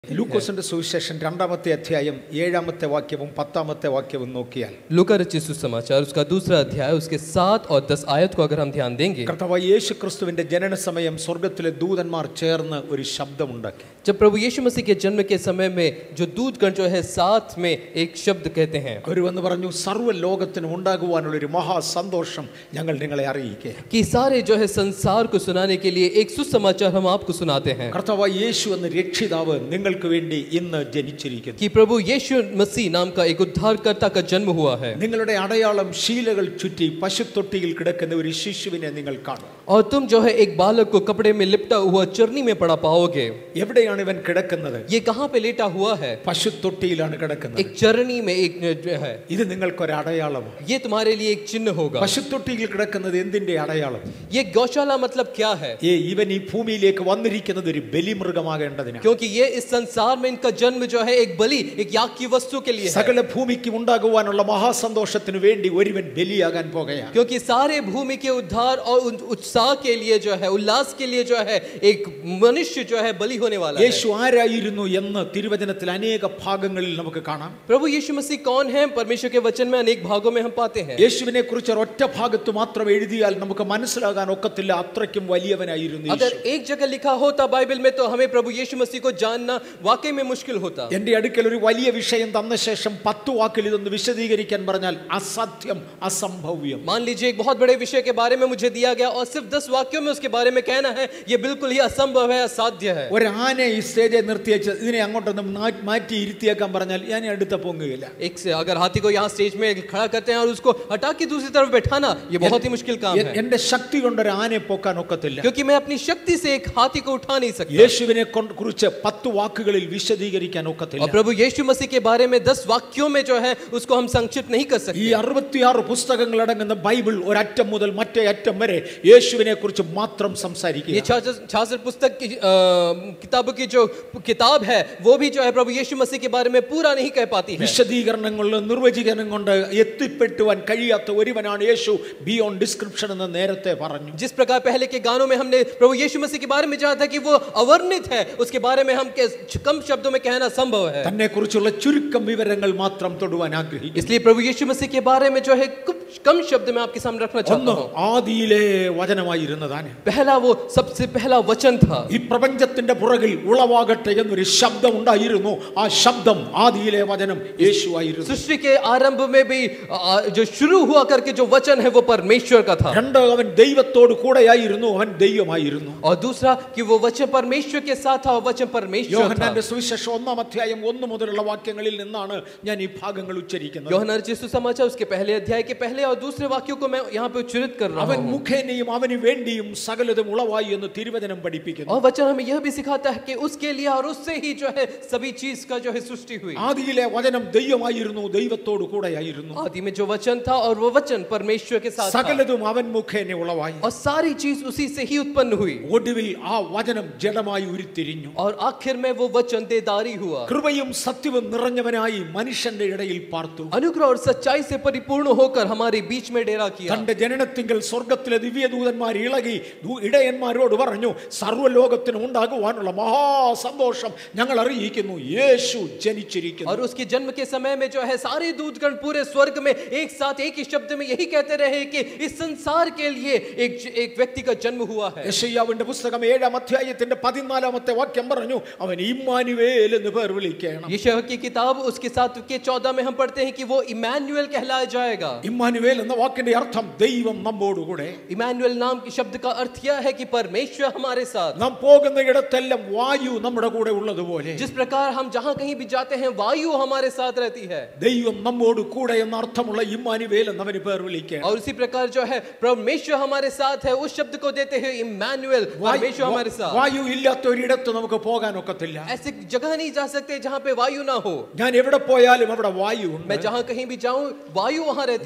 ലൂക്കോസിന്റെ സുവിശേഷം രണ്ടാമത്തെ അധ്യായം ഏഴാമത്തെ വാക്യവും പത്താമത്തെ വാക്യവും നോക്കിയാൽ लुका रचित सुसमाचार उसका दूसरा अध्याय उसके सात और दस आयत को अगर हम ध्यान देंगे കർത്താവായ യേശു ക്രിസ്തുവിന്റെ ജനന സമയം സ്വർഗത്തിലെ ദൂതന്മാർ ചേർന്ന് ഒരു ശബ്ദമുണ്ടാക്കി जब प्रभु यीशु मसीह के जन्म के समय में जो दूतगण जो है साथ में एक शब्द कहते हैं അവർ വന്ന് പറഞ്ഞു സർവ്വ ലോകത്തിനും ഉണ്ടാകുവാനുള്ള ഒരു മഹാസന്തോഷം ഞങ്ങൾ നിങ്ങളെ അറിയിക്കുക कि सारे जो है संसार को सुनाने के लिए एक सुसमाचार हम आपको सुनाते हैं കർത്താവായ യേശു എന്ന രക്ഷിതാവ് നിങ്ങൾക്ക് വേണ്ടി ഇന്ന് ജനിച്ചിരിക്കുന്നു कि प्रभु यीशु मसीह नाम का एक उद्धारकर्ता का जन्म हुआ है നിങ്ങളുടെ അടയാളം ശീലകൾ ചുറ്റി പശുത്തൊട്ടിയിൽ കിടക്കുന്ന ഒരു ശിശുവിനെ നിങ്ങൾ കാണും और तुम जो है एक बालक को कपड़े में लिपटा हुआ चरनी में पड़ा पाओगे എവിടെയാണ് ഇവൻ കിടക്കുന്നത് ये कहाँ पे लेटा हुआ है പശുത്തൊട്ടിയിലാണ് കിടക്കുന്നത് एक चरनी में एक जो है ഇത് നിങ്ങൾക്കൊരു അടയാളമാണ് ये तुम्हारे लिए एक चिन्ह होगा പശുത്തൊട്ടിയിൽ കിടക്കുന്നത് എന്തിന്റെ അടയാളം ये गौशाला मतलब क्या है ഏ ഇവൻ ഈ ഭൂമിയിലേക്ക് വന്നിരിക്കുന്നത് ഒരു ബലിമൃഗമാകേണ്ടതിനാണ് क्योंकि ये इस संसार में इनका जन्म जो है एक बलि एक याग की वस्तु के लिए है സകല ഭൂമിക്ക് ഉണ്ടാകുവാനുള്ള മഹാസന്തോഷത്തിന് വേണ്ടി ഒരുവൻ ബലിയാകാൻ പോകുകയാണ് क्योंकि सारे भूमि के उद्धार और उन- उत्साह के लिए जो है उल्लास के लिए जो है एक मनुष्य जो है बलि होने वाला है യേശു ആരായിരുന്നു എന്ന് തിരുവചനത്തിൽ അനേക ഭാഗങ്ങളിൽ നമുക്ക് കാണാം प्रभु यीशु मसीह कौन है परमेश्वर के वचन में अनेक भागों में हम पाते हैं യേശുവിനെ കുറിച്ച് ഒരൊറ്റ ഭാഗത്ത് മാത്രം എഴുതിയാൽ നമുക്ക് മനസ്സിലാകാൻ ഒക്കത്തില്ല അത്രയ്ക്കും വലിയവനായിരുന്നു യേശു. अगर एक जगह लिखा होता बाइबल में तो हमें प्रभु यीशु मसीह को जानना वाकई में मुश्किल होता എന്റെ അടുക്കൽ ഒരു വലിയ വിഷയം തന്ന ശേഷം പത്ത് വാക്കിൽ ഇതൊന്ന് വിശദീകരിക്കാൻ പറഞ്ഞാൽ അസാധ്യം അസംഭവ്യം मान लीजिए एक बहुत बड़े विषय के बारे में मुझे दिया गया और सिर्फ दस वाक्यों में उसके बारे में कहना है ये बिल्कुल ही असंभव है असाध्य है ഒരാനെ ഈ സ്റ്റേജിൽ നിർത്തിയേച്ച് ഇതിനെ അങ്ങോട്ടൊന്ന് മാ- മാറ്റി ഇരുത്തിയേക്കാൻ പറഞ്ഞാൽ ഞാൻ അടുത്ത പൊങ്ങുകയില്ല एक से अगर हाथी को यहाँ स्टेज में खड़ा करते हैं और उसको हटा के दूसरी तरफ बैठाना ये बहुत ही मुश्किल काम എ- है എന്റെ ശക്തി കൊണ്ട് ഒരു ആനയെ പൊക്കാൻ ഒക്കത്തില്ല क्योंकि मैं अपनी शक्ति से एक हाथी को उठा नहीं सकता യേശുവിനെ കൊണ്ട് കുറിച്ച് പത്ത് വാക്കുകളിൽ വിശദീകരിക്കാൻ ഒക്കത്തില്ല और प्रभु यीशु मसीह के बारे में दस वाक्यों में जो है उसको हम संक्षिप्त नहीं कर ഈ सकते അറുപത്തിയാറ് പുസ്തകങ്ങൾ അടങ്ങുന്ന ബൈബിൾ ഒരറ്റം മുതൽ മറ്റേ അറ്റം വരെ യേശുവിനെ കുറിച്ച് മാത്രം ये സംസാരിക്കുക छाछठ पुस्तक की अ, किताबों की जो किताब है वो भी जो है प्रभु यीशु मसीह के बारे में पूरा नहीं कह पाती है വിശദീകരണങ്ങളിൽ നിർവചിക്കണം കൊണ്ട് എത്തിപ്പെട്ടുവാൻ കഴിയാത്ത ഒരുവനാണ് യേശു ബിയോണ്ട് ഡിസ്ക്രിപ്ഷൻ എന്ന് നേരത്തെ പറഞ്ഞു जिस प्रकार पहले के गानों में हमने प्रभु यीशु मसीह के बारे में जाना था कि वो अवर्णित है उसके बारे में हम के- कम शब्दों में कहना संभव है തന്നെ കുറിച്ചുള്ള ചുരുക്കം വിവരങ്ങൾ മാത്രം തൊടുവാൻ ആഗ്രഹിക്കുന്നു इसलिए प्रभु यीशु मसीह के बारे में जो है कुछ कम शब्द में आपके सामने रखना चाहता ഒന്ന് हूँ ആദിയിലെ വചനമായിരുന്നതാണ് पहला वो सबसे पहला वचन था ഈ പ്രപഞ്ചത്തിന്റെ പുറകിൽ ഉളവാകട്ടെ എന്നൊരു ശബ്ദം ഉണ്ടായിരുന്നു ആ ശബ്ദം ആദിയിലെ വചനം യേശുവായിരുന്നു सृष्टि के आरंभ में भी आ, जो शुरू हुआ करके जो वचन है वो परमेश्वर का था രണ്ട് അവൻ ദൈവത്തോട് കൂടെയായിരുന്നു അവൻ ദൈവമായിരുന്നു और दूसरा कि वो वचन परमेश्वर के साथ था और वचन परमेश्वर था യോഹന്നാന്റെ സുവിശേഷം ഒന്നാം അധ്യായം ഒന്ന് മുതലുള്ള വാക്യങ്ങളിൽ നിന്നാണ് ഞാൻ ഈ ഭാഗങ്ങൾ ഉച്ചരിക്കുന്നത് योहना रचित समाचार उसके पहले अध्याय के पहले और दूसरे वाक्यों को मैं यहाँ पे उच्चरित कर रहा അവൻ हूँ മുഖേനയും അവന് വേണ്ടിയും സകലതും ഉളവായി എന്ന് തിരുവചനം പഠിപ്പിക്കുന്നു और वचन हमें यह भी सिखाता है कि उसके लिए और उससे ही जो है सभी चीज का जो है सृष्टि हुई ആദിയിലെ വചനം ദൈവമായിരുന്നു ദൈവത്തോട് കൂടെയായിരുന്നു आदि में जो वचन था और वो वचन परमेश्वर के साथ था സകലതും അവൻ മുഖേന ഉളവായി और सारी चीज उसी से ही उत्पन्न हुई ഒടുവിൽ ആ വചനം ജഡമായി ഉരുത്തിരിഞ്ഞു और आखिर में वो वचन देदारी हुआ കൃപയും സത്യവും നിറഞ്ഞവനായി മനുഷ്യന്റെ ഇടയിൽ പാർത്തു अनुग्रह और सच्चाई से परिपूर्ण होकर हमारे बीच में डेरा किया തന്റെ ജനനത്തിങ്കൽ സ്വർഗത്തിലെ ദിവ്യദൂതന്മാർ ഇളകി ദൂ- ഇടയന്മാരോട് പറഞ്ഞു സർവ്വലോകത്തിനും ഉണ്ടാകുവാനുള്ള മഹാസന്തോഷം ഞങ്ങൾ അറിയിക്കുന്നു യേശു ജനിച്ചിരിക്കുന്നു और उसके जन्म के समय में जो है सारे दूतगण पूरे स्वर्ग में एक साथ एक ही शब्द में यही कहते रहे कि इस संसार के लिए एक एक व्यक्ति का जन्म हुआ है യശയ്യാവിന്റെ പുസ്തകം ഏഴാം അധ്യായത്തിന്റെ പതിനാലാമത്തെ വാക്യം പറഞ്ഞു അവൻ ഇമ്മാനുവേൽ എന്ന് പേർ വിളിക്കണം यशह की किताब उसके साथ के चौदह में हम पढ़ते हैं कि वो इमैनुअल कहलाया जाएगा ഇമ്മാനുവേൽ എന്ന വാക്കിന്റെ അർത്ഥം ദൈവം നമ്മോടുകൂടെ इमैनुअल नाम के शब्द का अर्थ यह है कि परमेश्वर हमारे साथ നാം പോകുന്ന ഇടത്തെല്ലാം വായു നമ്മുടെ കൂടെ ഉള്ളതുപോലെ जिस प्रकार हम जहां कहीं भी जाते हैं वायु हमारे साथ रहती है ദൈവം നമ്മോട് കൂടെ എന്ന അർത്ഥമുള്ള ഇമ്മാനുവേൽ എന്നവന് പേർ വിളിക്കണം और उसी प्रकार जो है परमेश्वर हमारे साथ है उस शब्द को देते हैं इमैनुअल परमेश्वर हमारे साथ വായു ഇല്ലാത്ത ഒരിടത്ത് നമുക്ക് പോകാൻ ഒക്കത്തില്ല ऐसे जगह नहीं जा सकते जहां पे वायु ना हो ഞാൻ എവിടെ പോയാലും അവിടെ വായു ഉണ്ട് मैं जहां कहीं भी जाऊं वायु वहां रहती ഞാൻ है എവിടെ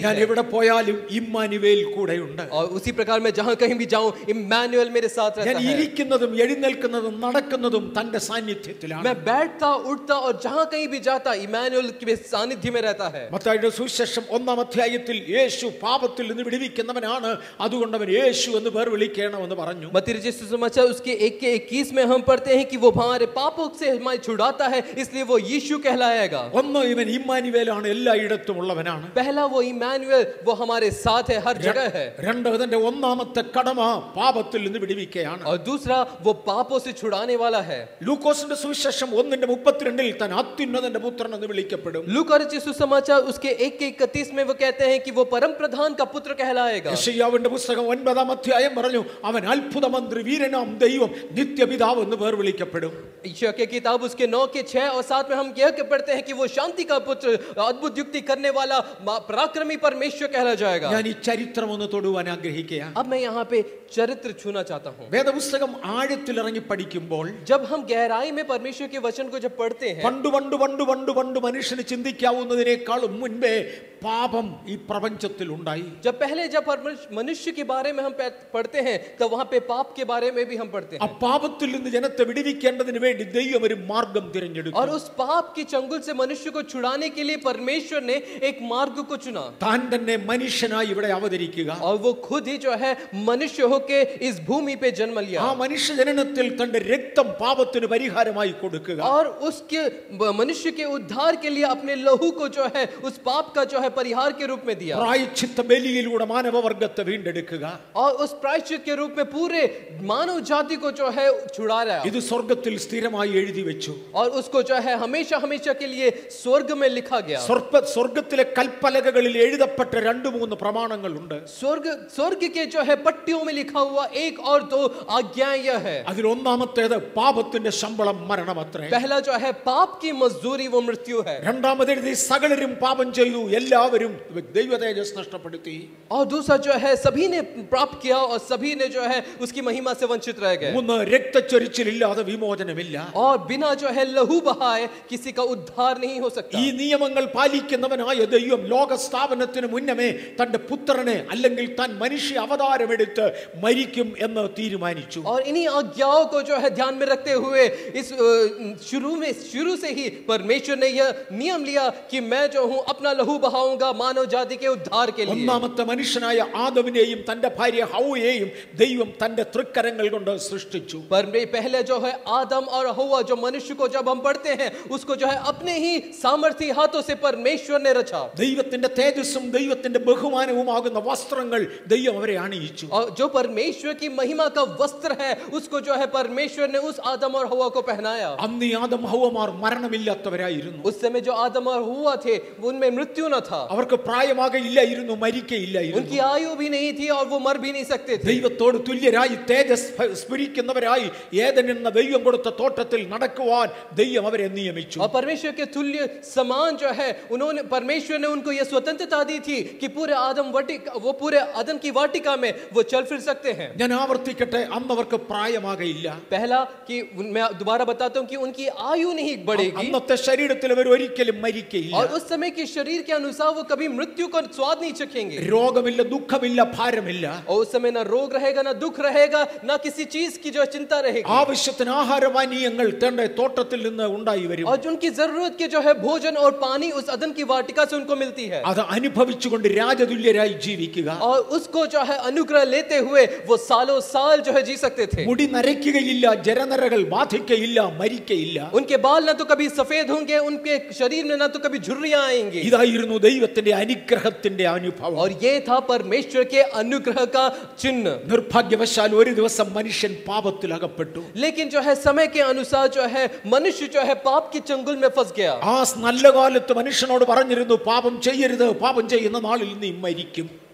പോയാലും ഇമ്മാനുവേൽ കൂടെയുണ്ട് और उसी प्रकार मैं जहां कहीं भी जाऊं इमैनुअल मेरे साथ ഞാൻ रहता है ഇരിക്കുന്നതും എഴുന്നേൽക്കുന്നതും നടക്കുന്നതും തന്റെ സാന്നിധ്യത്തിലാണ് मैं बैठता उठता और जहां कहीं भी जाता इमैनुअल के सानिध्य में रहता है മത്തായിയുടെ സുവിശേഷം ഒന്നാം അധ്യായത്തിൽ യേശു പാപത്തിൽ നിന്ന് വിടുവിക്കുന്നവനാണ് അതുകൊണ്ട് അവൻ യേശു എന്ന് പേർ വിളിക്കണമെന്ന് പറഞ്ഞു मती रजिस्टर समाचार उसके एक के इक्कीस में हम पढ़ते हैं कि वो हमारे पापों से हमारे छुड़ाता है इसलिए वो यीशु कहलाएगा ഒന്ന് ഇവൻ ഇമ്മാനുവേലാണ് എല്ലായിടത്തും ഉള്ളവനാണ് पहला वो इमैनुअल वो हमारे साथ है हर जगह है രണ്ട് ഇതിന്റെ ഒന്നാമത്തെ കടമ പാപത്തിൽ നിന്ന് വിടുവിക്കുകയാണ് और दूसरा वो पापों से छुड़ाने वाला है ലൂക്കോസിന്റെ സുവിശേഷം ഒന്നിന്റെ മുപ്പത്തിരണ്ടിൽ താൻ അത്യുന്നതന്റെ പുത്രൻ എന്ന് വിളിക്കപ്പെടും लूका रचित सुसमाचार उसके एक के इकतीस में वो कहते हैं कि वो परम प्रधान का पुत्र कहलाएगा യശയ്യാവിന്റെ പുസ്തകം ഒൻപതാം അധ്യായം പറഞ്ഞു അവൻ അത്ഭുത മന്ത്രി വീരനാം ദൈവം നിത്യപിതാവ് എന്ന് പേർ വിളിക്കപ്പെടും ईशा के किताब उसके नौ के छह और सात में हम यह के पढ़ते हैं कि वो शांति का पुत्र अद्भुत युक्ति करने वाला मा- पराक्रमी परमेश्वर कहला जाएगा ഞാൻ ഈ ചരിത്രം ഒന്ന് തൊടുവാൻ ആഗ്രഹിക്കുക अब मैं यहाँ पे चरित्र छूना चाहता हूँ വേദപുസ്തകം ആഴത്തിലിറങ്ങി പഠിക്കുമ്പോൾ जब हम गहराई में परमेश्वर के वचन को जब पढ़ते हैं പണ്ട് പണ്ട് പണ്ട് പണ്ട് പണ്ട് മനുഷ്യന് ചിന്തിക്കാവുന്നതിനേക്കാളും മുൻപേ പാപം ഈ പ്രപഞ്ചത്തിൽ ഉണ്ടായി जब पहले जब परमेश- मनुष्य के बारे में हम पे- पढ़ते हैं तब वहां पे पाप के बारे में भी हम पढ़ते ആ हैं പാപത്തിൽ നിന്ന് ജനത്തെ വിടുവിക്കേണ്ടതിന് വേണ്ടി ദൈവം ഒരു മാർഗം തിരഞ്ഞെടുത്തു और उस पाप की चंगुल से मनुष्य को छुड़ाने के लिए परमेश्वर ने एक मार्ग को चुना താൻ തന്നെ മനുഷ്യനായി ഇവിടെ അവതരിക്കുക और वो खुद ही जो है मनुष्य होके इस भूमि पे जन्म ആ लिया മനുഷ്യ ജനനത്തിൽ തന്റെ രക്തം പാപത്തിന് പരിഹാരമായി കൊടുക്കുക और उसके ब- मनुष्य के उद्धार के लिए अपने लहू को जो है उस पाप का जो है परिहार के रूप में दिया പ്രായച്ചിത്ത ബലിയിലൂടെ മാനവവർഗത്തെ വീണ്ടെടുക്കുക और उस प्रायश्चित के रूप में पूरे मानव जाति को जो है छुड़ा रहा ഇത് സ്വർഗത്തിൽ സ്ഥിരമായി എഴുതി വെച്ചു और उसको जो है हमेशा हमेशा के लिए स्वर्ग में लिखा गया സ്വർപ്പ സ്വർഗത്തിലെ കൽപ്പലകകളിൽ എഴുതപ്പെട്ട രണ്ട് മൂന്ന് പ്രമാണങ്ങളുണ്ട് स्वर्ग स्वर्ग के जो है पट्टियों में लिखा हुआ एक और दो आज्ञाएं यह है അതിൽ ഒന്നാമത്തേത് പാപത്തിന്റെ ശമ്പളം മരണമത്രേ पहला जो है पाप की मजदूरी वो मृत्यु है രണ്ടാമത് എഴുതി സകലരും പാപം ചെയ്തു എല്ലാവരും ദൈവ തേജസ് നഷ്ടപ്പെടുത്തി और दूसरा जो है सभी ने प्राप्त किया और सभी ने जो है उसकी महिमा से वंचित रह गए മൂന്ന് രക്തച്ചൊരിച്ചിലില്ലാതെ വിമോചനമില്ല और बिना जो है लहू बहाए किसी का उद्धार नहीं हो सकता ഈ നിയമങ്ങൾ പാലിക്കുന്നവനായ ദൈവം ലോക സ്ഥാപനത്തിന് മുന്നമേ തന്റെ പുത്രനെ അല്ലെങ്കിൽ താൻ മനുഷ്യ അവതാരമെടുത്ത് മരിക്കും എന്ന് തീരുമാനിച്ചു और इन्हीं आज्ञाओं को जो है ध्यान में रखते हुए इस अ, शुरू में शुरू से ही परमेश्वर ने यह नियम लिया कि मैं जो हूं अपना लहू बहाऊंगा मानव जाति के उद्धार के लिए ഒന്നാമത്തെ മനുഷ്യനായ ആദവിനെയും തന്റെ ഭാര്യ ഹൗയെയും ദൈവം തന്റെ തൃക്കരങ്ങൾ കൊണ്ട് സൃഷ്ടിച്ചു पर मे- पहले जो है आदम और हवा जो मनुष्य को जब हम पढ़ते हैं उसको जो है अपने ही सामर्थ्य हाथों से परमेश्वर ने रचा ദൈവത്തിന്റെ തേജസ്സും ദൈവത്തിന്റെ ബഹുമാനവുമാകുന്ന വസ്ത്രങ്ങൾ ദൈവം അവരെ അണിയിച്ചു और जो परमेश्वर की महिमा का वस्त्र है उसको जो है परमेश्वर ने उस आदम और हवा को पहनाया അന്ന് ഈ ആദം ഹൗവമാർ മരണമില്ലാത്തവരായിരുന്നു उस समय जो आदम और हुआ थे उनमें मृत्यु न था അവർക്ക് പ്രായമാകയില്ലായിരുന്നു മരിക്കയില്ലായിരുന്നു उनकी आयु भी नहीं थी और वो मर भी नहीं सकते थे ദൈവത്തോട് തുല്യരായി തേജസ് ഫ- സ്ഫുരിക്കുന്നവരായി ഏതൻ എന്ന ദൈവം കൊടുത്ത തോട്ടത്തിൽ നടക്കുവാൻ ദൈവം അവരെ നിയമിച്ചു और परमेश्वर के तुल्य समान जो है उन्होंने परमेश्वर ने उनको यह स्वतंत्रता दी थी कि पूरे आदम वाटिका वो पूरे आदम की वाटिका में वो चल फिर सकते हैं ഞാൻ ആവർത്തിക്കട്ടെ അന്ന് അവർക്ക് പ്രായമാകയില്ല पहला कि उन- मैं दोबारा बताता हूं कि उनकी आयु नहीं बढ़ेगी അന്നത്തെ ശരീരത്തിൽ അവർ ഒരിക്കലും മരിക്കയില്ല और उस समय के शरीर के अनुसार वो कभी मृत्यु का स्वाद नहीं चखेंगे രോഗമില്ല ദുഃഖമില്ല ഭാരമില്ല और उस समय ना रोग रहेगा ना दुख रहेगा ना किसी चीज की जो चिंता रहेगी ആവശ്യത്തിന് ആഹാരപാനീയങ്ങൾ തന്റെ തോട്ടത്തിൽ നിന്ന് ഉണ്ടായി വരും और जो उनकी जरूरत के जो है भोजन और पानी उस अदन की वाटिका से उनको मिलती है അത് അനുഭവിച്ചുകൊണ്ട് രാജതുല്യരായി ജീവിക്കുക और उसको जो है अनुग्रह लेते हुए वो सालों साल जो है जी सकते थे മുടി നരയ്ക്കുകയില്ല ജരനരകൾ ബാധിക്കയില്ല മരിക്കയില്ല उनके बाल ना तो कभी सफेद होंगे उनके शरीर में ना तो कभी झुर्रियां आएंगी ഇതായിരുന്നു ദൈവത്തിന്റെ അനുഗ്രഹത്തിന്റെ അനുഭവം और ये था परमेश्वर के अनुग्रह का चिन्ह നിർഭാഗ്യവശാൽ ഒരു ദിവസം മനുഷ്യൻ പാപത്തിൽ അകപ്പെട്ടു लेकिन जो है समय के अनुसार जो है मनुष्य जो है पाप की चंगुल में फंस गया ആ നല്ല കാലത്ത് മനുഷ്യനോട് പറഞ്ഞിരുന്നു പാപം ചെയ്യരുത് പാപം ചെയ്യുന്ന നാളിൽ നീ മരിക്കും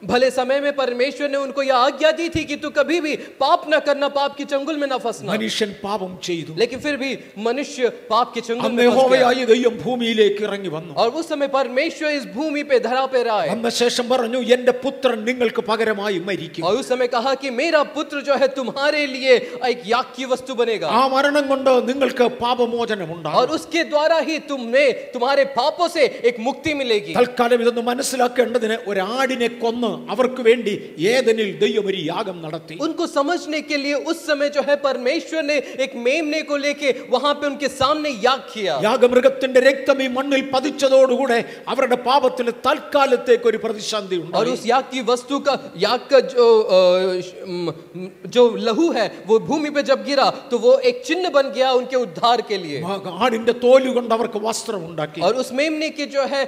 भले समय में परमेश्वर ने उनको यह आज्ञा दी थी कि तू कभी भी पाप न करना पाप की चंगुल में न फंसना മനുഷ്യൻ പാപം ചെയ്തു लेकिन फिर भी मनुष्य पाप के चंगुल അന്ന് में फंस गया യഹോവയായ ദൈവം ഭൂമിയിലേക്ക് ഇറങ്ങി വന്നു और उस समय परमेश्वर इस भूमि पे धरा पे रहा है വന്ന ശേഷം പറഞ്ഞു എന്റെ പുത്രൻ നിങ്ങൾക്ക് പകരമായി മരിക്കും और उस समय कहा कि मेरा पुत्र जो है तुम्हारे लिए एक याग की वस्तु बनेगा ആ മരണം കൊണ്ട് നിങ്ങൾക്ക് പാപമോചനം ഉണ്ടാകും और उसके द्वारा ही तुम्हें तुम्हारे पापों से एक मुक्ति मिलेगी തൽക്കാലം ഇതൊന്ന് മനസ്സിലാക്കേണ്ടതിന് ഒരാടിനെ കൊന്ന് അവർക്ക് വേണ്ടി ഏതനിൽ ദൈവം ഒരു യാഗം നടത്തി उनको समझने के लिए उस समय जो है परमेश्वर ने एक मेमने को लेके वहां पे उनके सामने याग किया യാഗമൃഗത്തിന്റെ രക്തം ഈ മണ്ണിൽ പതിച്ചതോടുകൂടെ അവരുടെ പാപത്തിൽ തൽക്കാലത്തേക്ക് ഒരു പ്രതിസന്ധി और ഉണ്ടായി उस याग की वस्तु का याग का जो अ, श- म- म- जो लहू है वो भूमि पे जब गिरा तो वो एक चिन्ह बन गया उनके उद्धार के लिए ആടിന്റെ തോല് കൊണ്ട് അവർക്ക് വസ്ത്രം ഉണ്ടാക്കി और उस मेमने के जो है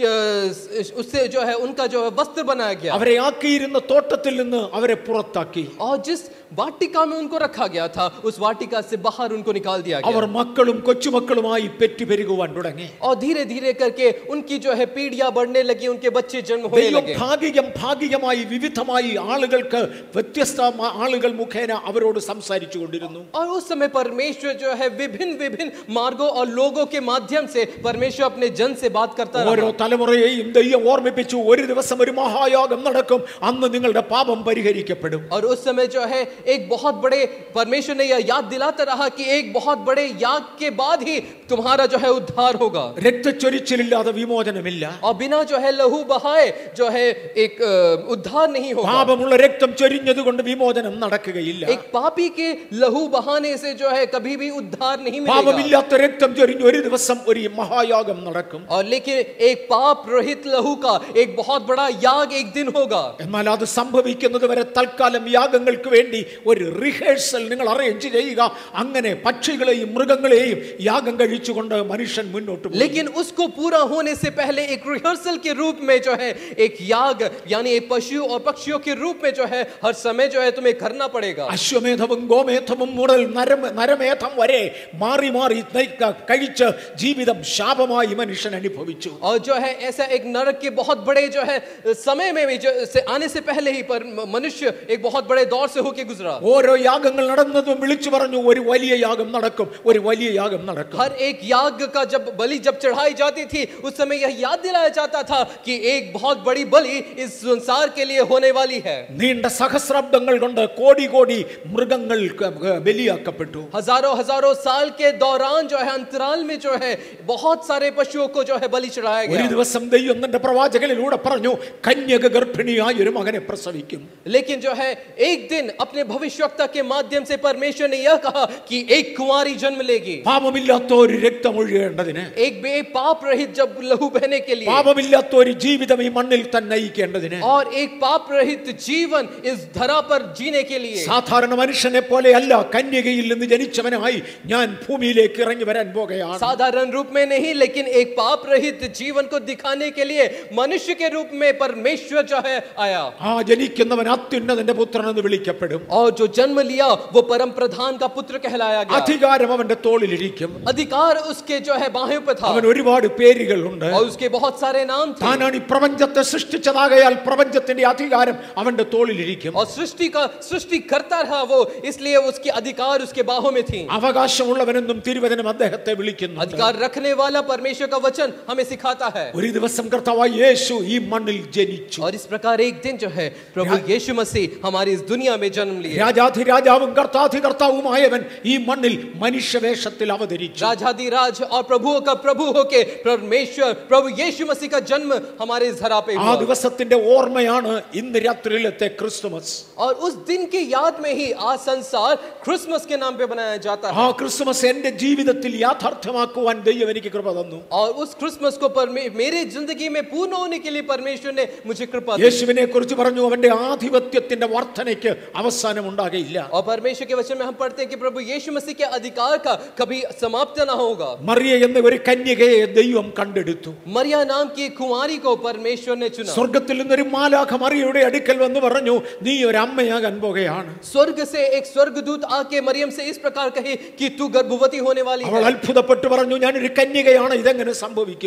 श- उससे जो है उनका जो है वस्त्र बनाया गया അവരെ ആക്കിയിരുന്ന തോട്ടത്തിൽ നിന്ന് അവരെ പുറത്താക്കി और जिस वाटिका में उनको रखा गया था उस वाटिका से बाहर उनको निकाल दिया അവർ गया മക്കളും കൊച്ചുമക്കളുമായി പെറ്റു പെരുകുവാൻ തുടങ്ങി और धीरे धीरे करके उनकी जो है पीढ़ियां बढ़ने लगी उनके बच्चे जन्म होने ദൈവം लगे ഭാഗികം ഭാഗികമായി വിവിധമായി ആളുകൾക്ക് വ്യത്യസ്ത മ- ആളുകൾ മുഖേന അവരോട് സംസാരിച്ചു കൊണ്ടിരുന്നു और उस समय परमेश्वर जो है विभिन्न विभिन्न मार्गों और लोगों के माध्यम से परमेश्वर अपने जन से बात करता ഓരോ रहा തലമുറയെയും ദൈവം ഓർമ്മിപ്പിച്ചു ഒരു ദിവസം ഒരു മഹായാഗം നടക്കും അന്ന് നിങ്ങളുടെ പാപം പരിഹരിക്കപ്പെടും और उस समय जो है एक बहुत बड़े परमेश्वर ने यह याद दिलाता रहा कि एक बहुत बड़े याग के बाद ही तुम्हारा जो है उद्धार होगा രക്തച്ചൊരിച്ചിലില്ലാതെ വിമോചനമില്ല और बिना जो है लहू बहाए जो है एक अ, उद्धार नहीं होगा പാപമുള്ള രക്തം ചൊരിഞ്ഞതുകൊണ്ട് വിമോചനം നടക്കുകയില്ല एक पापी के लहू बहाने से जो है कभी भी उद्धार नहीं मिलेगा പാപമില്ലാത്ത രക്തം ചൊരിഞ്ഞ് ഒരു ദിവസം ഒരു മഹായാഗം നടക്കും और लेकिन एक पाप रहित लहू का एक बहुत बड़ा याग एक दिन होगा എന്നാൽ അത് സംഭവിക്കുന്നത് വരെ തൽക്കാലം യാഗങ്ങൾക്ക് വേണ്ടി ഒരു റിഹേഴ്സൽ നിങ്ങൾ അറേഞ്ച് ചെയ്യുക അങ്ങനെ പക്ഷികളെയും മൃഗങ്ങളെയും യാഗം കഴിച്ചുകൊണ്ട് മനുഷ്യൻ മുന്നോട്ട് പോകും लेकिन उसको पूरा होने से पहले एक रिहर्सल के रूप में जो है एक याग यानी एक पशु और पक्षियों के रूप में जो है हर समय जो है तुम्हें करना पड़ेगा അശ്വമേധവും ഗോമേധവും മുതൽ നരമ നരമേധം വരെ മാറി മാറി നയിക്ക- കഴിച്ച് ജീവിതം ശാപമായി മനുഷ്യൻ അനുഭവിച്ചു और जो है ऐसा एक नरक के बहुत बड़े जो है समय में भी जो से आने से पहले ही पर मनुष्य एक बहुत बड़े दौर से होके गुजरा ഓരോ യാഗങ്ങൾ നടന്നതും വിളിച്ചു പറഞ്ഞു ഒരു വലിയ യാഗം നടക്കും ഒരു വലിയ യാഗം നടക്കും हर एक याग का जब बलि जब चढ़ाई जाती थी उस समय यह याद दिलाया जाता था कि एक बहुत बड़ी बलि इस संसार के लिए होने वाली है നീണ്ട സഹസ്രാബ്ദങ്ങൾ കൊണ്ട് കോടി കോടി മൃഗങ്ങൾ ക- ക- ബലിയാക്കപ്പെട്ടു हजारों हजारों साल के दौरान जो है अंतराल में जो है बहुत सारे पशुओं को जो है बलि चढ़ाया ഒരു गया ദിവസം ദൈവം തന്റെ പ്രവാചകനിലൂടെ പറഞ്ഞു കന്യക ഗർഭിണിയായി ഒരു മകനെ പ്രസവിക്കും लेकिन जो है एक दिन अपने भविष्यवक्ता के माध्यम से परमेश्वर ने यह कहा कि एक कुंवारी जन्म लेगी പാപമില്ലാത്ത ഒരു രക്തം ഒഴുകേണ്ടതിന് एक बे पाप रहित जब लहू बहने के लिए പാപമില്ലാത്ത ഒരു ജീവിതം ഈ മണ്ണിൽ തന്നെ നയിക്കേണ്ടതിന് और एक पाप रहित जीवन इस धरा पर जीने के लिए സാധാരണ മനുഷ്യനെ പോലെയല്ല കന്യകയിൽ നിന്ന് ജനിച്ചവനായി ഞാൻ ഭൂമിയിലേക്ക് ഇറങ്ങി വരാൻ പോകുകയാണ് साधारण रूप में नहीं लेकिन एक पाप रहित जीवन को दिखाने के लिए मनुष्य के रूप में परमेश्वर जो है आया ആ ജനിക്കുന്നവൻ അത്യുന്നതന്റെ പുത്രൻ എന്ന് വിളിക്കപ്പെടും और जो जन्म लिया वो परम प्रधान का पुत्र कहलाया गया അധികാരം അവന്റെ തോളിലിരിക്കും अधिकार उसके जो है बाहों पे था അവൻ ഒരുപാട് പേരുകളുണ്ട് और उसके बहुत सारे नाम थे താനാണ് ഈ പ്രപഞ്ചത്തെ സൃഷ്ടിച്ചതാകയാൽ പ്രപഞ്ചത്തിന്റെ അധികാരം അവന്റെ തോളിലിരിക്കും और सृष्टि का सृष्टि करता रहा वो इसलिए उसके अधिकार उसके बाहों में थी അവകാശമുള്ളവനെന്നും തിരുവചനം അദ്ദേഹത്തെ വിളിക്കുന്നു अधिकार रखने वाला परमेश्वर का वचन हमें सिखाता है ഒരു ദിവസം കർത്താവായി യേശു ഈ മണ്ണിൽ ജനിച്ചു और इस प्रकार एक दिन जो है प्रभु यीशु मसीह हमारी इस दुनिया में जन्म लिए രാജാധിരാജാവും കർത്താധികർത്താവുമായവൻ ഈ മണ്ണിൽ മനുഷ്യവേഷത്തിൽ അവതരിച്ചു राजाधिराज और प्रभुओं का प्रभु होके परमेश्वर प्रभु यीशु मसीह का जन्म हमारे इस धरा पे ആ हुआ ദിവസത്തിന്റെ ഓർമ്മയാണ് ഇന്ന് രാത്രിയിലത്തെ ക്രിസ്തുമസ് और उस दिन की याद में ही आज संसार क्रिसमस के नाम पे बनाया जाता है ആ ക്രിസ്തുമസ് എന്റെ ജീവിതത്തിൽ യാഥാർത്ഥ്യമാക്കുവാൻ ദൈവം എനിക്ക് കൃപ തന്നു और उस क्रिसमस को परमे मेरे जिंदगी में पूर्ण होने के लिए परमेश्वर ने मुझे कृपा दी യേശുവിനെ കുറിച്ച് പറഞ്ഞു അവന്റെ ആധിപത്യത്തിന്റെ വർധനയ്ക്ക് അവസാനം ഉണ്ടാകയില്ല और परमेश्वर के वचन में हम पढ़ते हैं कि प्रभु यीशु मसीह के अधिकार का कभी समाप्त ना होगा മറിയ എന്ന ഒരു കന്യകയെ ദൈവം കണ്ടെടുത്തു मरिया नाम की एक कुंवारी को परमेश्वर ने चुना സ്വർഗത്തിൽ നിന്നൊരു മാലാഖ മറിയയുടെ അടുക്കൽ വന്ന് പറഞ്ഞു നീ ഒരു അമ്മയാകാൻ പോകുകയാണ് स्वर्ग से एक स्वर्गदूत आके मरियम से इस प्रकार कहे कि तू गर्भवती होने वाली അവൾ है അത്ഭുതപ്പെട്ടു പറഞ്ഞു ഞാനൊരു കന്യകയാണ് ഇതെങ്ങനെ സംഭവിക്കും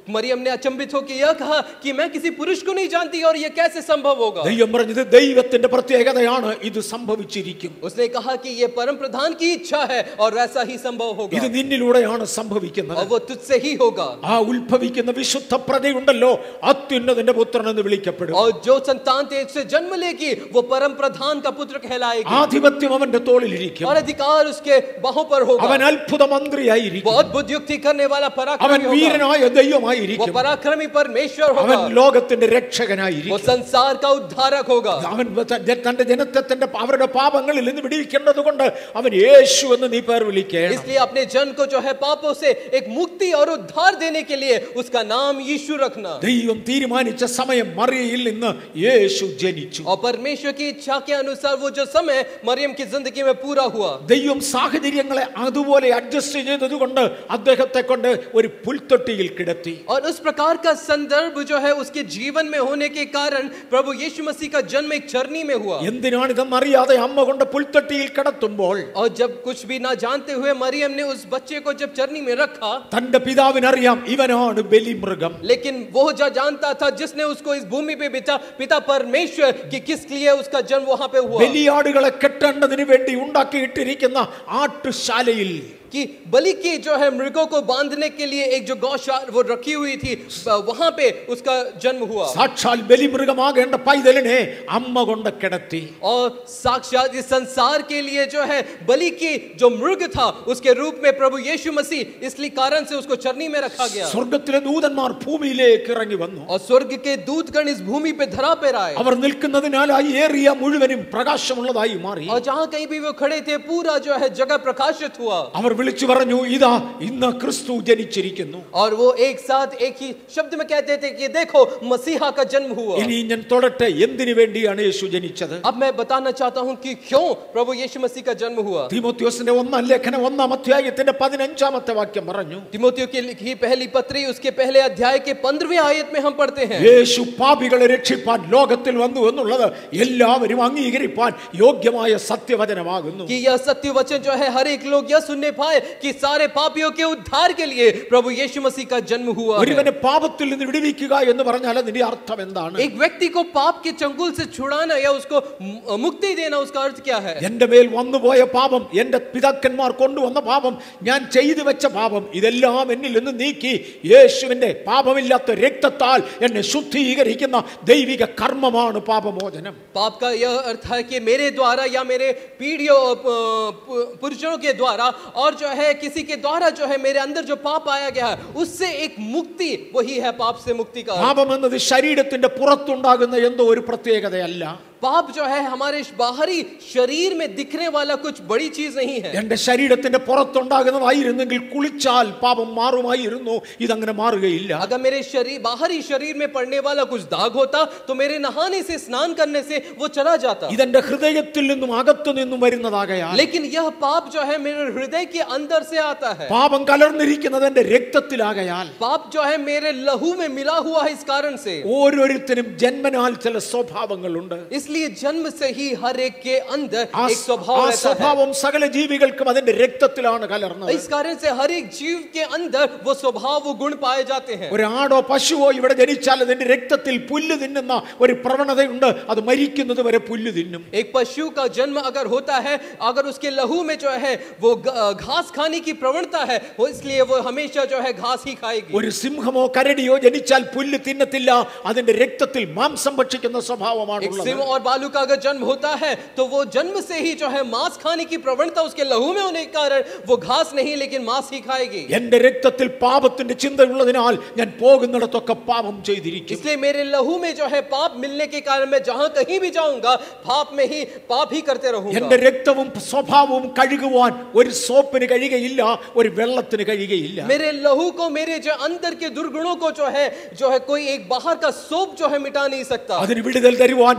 मरियम ने अचंभित होकर यह कहा कि मैं किसी पुरुष को नहीं जानती और यह कैसे संभव होगा ദൈവം പറഞ്ഞത് ദൈവത്തിന്റെ പ്രത്യേകതയാണ് ഇത് സംഭവിച്ചിരിക്കും उसने कहा कि यह परम प्रधान की इच्छा है और वैसा ही संभव होगा ഇത് നിന്നിലൂടെയാണ് സംഭവിക്കുന്നത് और वो तुझसे ही होगा ആ ഉത്ഭവിക്കുന്ന വിശുദ്ധ പ്രതയുണ്ടല്ലോ അത്യുന്നതിന്റെ പുത്രൻ എന്ന് വിളിക്കപ്പെടും और जो संतान तेज से जन्म लेगी वो परम प्रधान का पुत्र कहलाएगी ആധിപത്യം അവന്റെ തോളിലിരിക്കും और अधिकार उसके बाहों पर होगा അവൻ അത്ഭുത മന്ത്രിയായിരിക്കും वो अद्भुत युक्ति करने वाला അവൻ पराक्रमी होगा വീരനായ वो ദൈവമായിരിക്കും पराक्रमी परमेश्वर അവൻ होगा ലോകത്തിന്റെ वो രക്ഷകനായിരിക്കും संसार का उद्धारक होगा അവൻ ത- തന്റെ ജനത്തെ തന്റെ അവരുടെ പാപങ്ങളിൽ നിന്ന് വിടിവിക്കേണ്ടത് കൊണ്ട് അവൻ യേശു എന്ന് നീ പേർ വിളിക്കണം इसलिए अपने जन को जो है पापों से एक मुक्ति और उद्धार देने के लिए उसका नाम यीशु रखना ദൈവം തീരുമാനിച്ച സമയം മറിയയിൽ നിന്ന് യേശു ജനിച്ചു और परमेश्वर की इच्छा के अनुसार वो जो समय मरियम की जिंदगी में पूरा हुआ ദൈവം സാഹചര്യങ്ങളെ അതുപോലെ അഡ്ജസ്റ്റ് ചെയ്തതുകൊണ്ട് അദ്ദേഹത്തെ കൊണ്ട് ഒരു പുൽത്തൊട്ടിയിൽ കിടത്തി और उस प्रकार का संदर्भ जो है उसके जीवन में होने के कारण प्रभु यीशु मसीह का जन्म एक चरनी में हुआ എന്തിനാണ് ഇതെന്നറിയാതെ അമ്മ കൊണ്ട് പുൽത്തൊട്ടിയിൽ കിടത്തുമ്പോൾ और जब कुछ भी ना जानते हुए मरियम ने उस बच्चे को जब चरनी में रखा തന്റെ പിതാവിനറിയാം ഇവനാണ് ബലിമൃഗം लेकिन वो जो जानता था जिसने उसको इस भूमि पे बिता पिता परमेश्वर कि किस लिए उसका जन्म वहां पे हुआ ബലിയാടുകളെ കെട്ടേണ്ടതിന് വേണ്ടി ഉണ്ടാക്കിയിട്ടിരിക്കുന്ന ആട്ടുശാലയിൽ कि बलि की जो है मृगों को बांधने के लिए एक जो गौशाला वो रखी हुई थी वहां पे उसका जन्म हुआ സാക്ഷാൽ ബലിമൃഗമാകേണ്ട പൈതലിനെ അമ്മ കൊണ്ട് കിടത്തി और साक्षात इस संसार के लिए जो है बलि की जो मृग था उसके रूप में प्रभु यीशु मसीह इसलिए कारण से उसको चरनी में रखा गया സ്വർഗത്തിലെ ദൂതന്മാർ ഭൂമിയിലേക്ക് ഇറങ്ങി വന്നു और स्वर्ग के दूतगण इस भूमि पे धरा पे आए അവർ നിൽക്കുന്നതിനാലായി ഏറിയ മുഴുവനും പ്രകാശമുള്ളതായി മാറി और जहां कहीं भी वो खड़े थे पूरा जो है जगह प्रकाशित हुआ അവർ വിളിച്ചു പറഞ്ഞു ഇതാ ഇന്ന് ക്രിസ്തു ജനിച്ചിരിക്കുന്നു और वो एक साथ एक ही शब्द में कहते थे कि देखो मसीहा का जन्म हुआ ഇനി ഞാൻ തൊടട്ടെ എന്തിനു വേണ്ടിയാണ് യേശു ജനിച്ചത് अब मैं बताना चाहता हूं कि क्यों प्रभु यीशु मसीह का जन्म हुआ തിമോത്യോസിന്റെ ഒന്നാം ലേഖനം ഒന്നാം അധ്യായത്തിന്റെ പതിനഞ്ചാമത്തെ വാക്യം പറഞ്ഞു तिमोथियो की लिखी पहली पत्री उसके पहले अध्याय के पंद्रहवें आयत में हम पढ़ते हैं യേശു പാപികളെ രക്ഷിപ്പാൻ ലോകത്തിൽ വന്നു എന്നുള്ളത് എല്ലാവരും അംഗീകരിപ്പാൻ യോഗ്യമായ സത്യവചനമാകുന്നു कि यह सत्य वचन जो है हर एक लोग यह सुनने पाए कि सारे पापियों के उद्धार के लिए प्रभु यीशु मसीह का जन्म हुआ है। ഒരുവനെ പാപത്തിൽ നിന്ന് വിടുവിക്കുക എന്ന് പറഞ്ഞാൽ അതിന്റെ അർത്ഥം എന്താണ് एक व्यक्ति को पाप के चंगुल से छुड़ाना या उसको मु- मुक्ति देना उसका अर्थ क्या है എന്റെ മേൽ വന്നുപോയ പാപം എന്റെ പിതാക്കന്മാർ കൊണ്ടുവന്ന പാപം ഞാൻ ചെയ്തു വെച്ച പാപം ഇതെല്ലാം എന്നിൽ നിന്ന് നീക്കി യേശുവിന്റെ പാപമില്ലാത്ത രക്തത്താൽ എന്നെ ശുദ്ധീകരിക്കുന്ന ദൈവിക കർമ്മമാണ് പാപമോചനം पाप का यह अर्थ है कि मेरे द्वारा या मेरे पीढ़ियों अ, पु- पुरुषों के द्वारा और जो है किसी के द्वारा जो है मेरे अंदर जो पाप आया गया है उससे एक मुक्ति वही है पाप से मुक्ति का अर्थ। പാപം എന്നത് ശരീരത്തിന്റെ പുറത്തുണ്ടാകുന്ന എന്തോ ഒരു പ്രത്യേകതയല്ല पाप जो है हमारे बाहरी शरीर में दिखने वाला कुछ बड़ी चीज नहीं है എന്റെ ശരീരത്തിന്റെ പുറത്തുണ്ടാകുന്നതായിരുന്നെങ്കിൽ കുളിച്ചാൽ പാപം മാറുമായിരുന്നു ഇതങ്ങനെ മാറുകയില്ല अगर मेरे शरीर बाहरी शरीर में पड़ने वाला कुछ दाग होता तो मेरे नहाने से स्नान करने से वो चला जाता ഇതെന്റെ ഹൃദയത്തിൽ നിന്നും അകത്തു നിന്നും വരുന്നതാകയാൽ लेकिन यह पाप जो है मेरे हृदय के अंदर से आता है പാപം കലർന്നിരിക്കുന്നത് എന്റെ രക്തത്തിലാകയാൽ पाप जो है मेरे लहू में मिला हुआ है इस कारण से ഓരോരുത്തരും ജന്മനാൽ ചില സ്വഭാവങ്ങളുണ്ട് इसलिए जन्म से ही हर एक के अंदर ആ एक स्वभाव ആ रहता है സ്വഭാവം സകല ജീവികൾക്കും അതിന്റെ രക്തത്തിലാണ് കലർന്നത് इस कारण से हर एक जीव के अंदर वो स्वभाव वो गुण पाए जाते हैं ഒരു ആടോ പശുവോ ഇവിടെ ജനിച്ചാൽ അതിന്റെ രക്തത്തിൽ പുല്ല് തിന്നുന്ന ഒരു പ്രവണതയുണ്ട് അത് മരിക്കുന്നത് വരെ പുല്ല് തിന്നും एक पशु का जन्म अगर होता है अगर उसके लहू में जो है वो ग- घास खाने की प्रवणता है वो इसलिए वो हमेशा जो है घास ही खाएगी ഒരു സിംഹമോ കരടിയോ ജനിച്ചാൽ പുല്ല് തിന്നത്തില്ല അതിന്റെ രക്തത്തിൽ മാംസം ഭക്ഷിക്കുന്ന एक സ്വഭാവമാണുള്ളത് सिंह और बालू का अगर जन्म होता है तो वो जन्म से ही जो है मांस खाने की प्रवणता उसके लहू में होने के कारण वो घास नहीं लेकिन मांस ही खाएगी എന്റെ രക്തത്തിൽ പാപത്തിന്റെ ചിന്തയുള്ളതിനാൽ ഞാൻ പോകുന്നിടത്തൊക്കെ പാപം ചെയ്തിരിക്കും इसलिए मेरे लहू में जो है पाप मिलने के कारण मैं जहां कहीं भी जाऊंगा पाप में ही पाप ही करते रहूंगा എന്റെ രക്തവും സ്വഭാവവും കഴുകുവാൻ ഒരു സോപ്പിന് കഴിയുകയില്ല ഒരു വെള്ളത്തിന് കഴിയുകയില്ല मेरे लहू को मेरे जो अंदर के दुर्गुणों को जो है जो है कोई एक बाहर का सोप जो है मिटा नहीं सकता അതിന് വിടുതൽ തരുവാൻ പാപമില്ല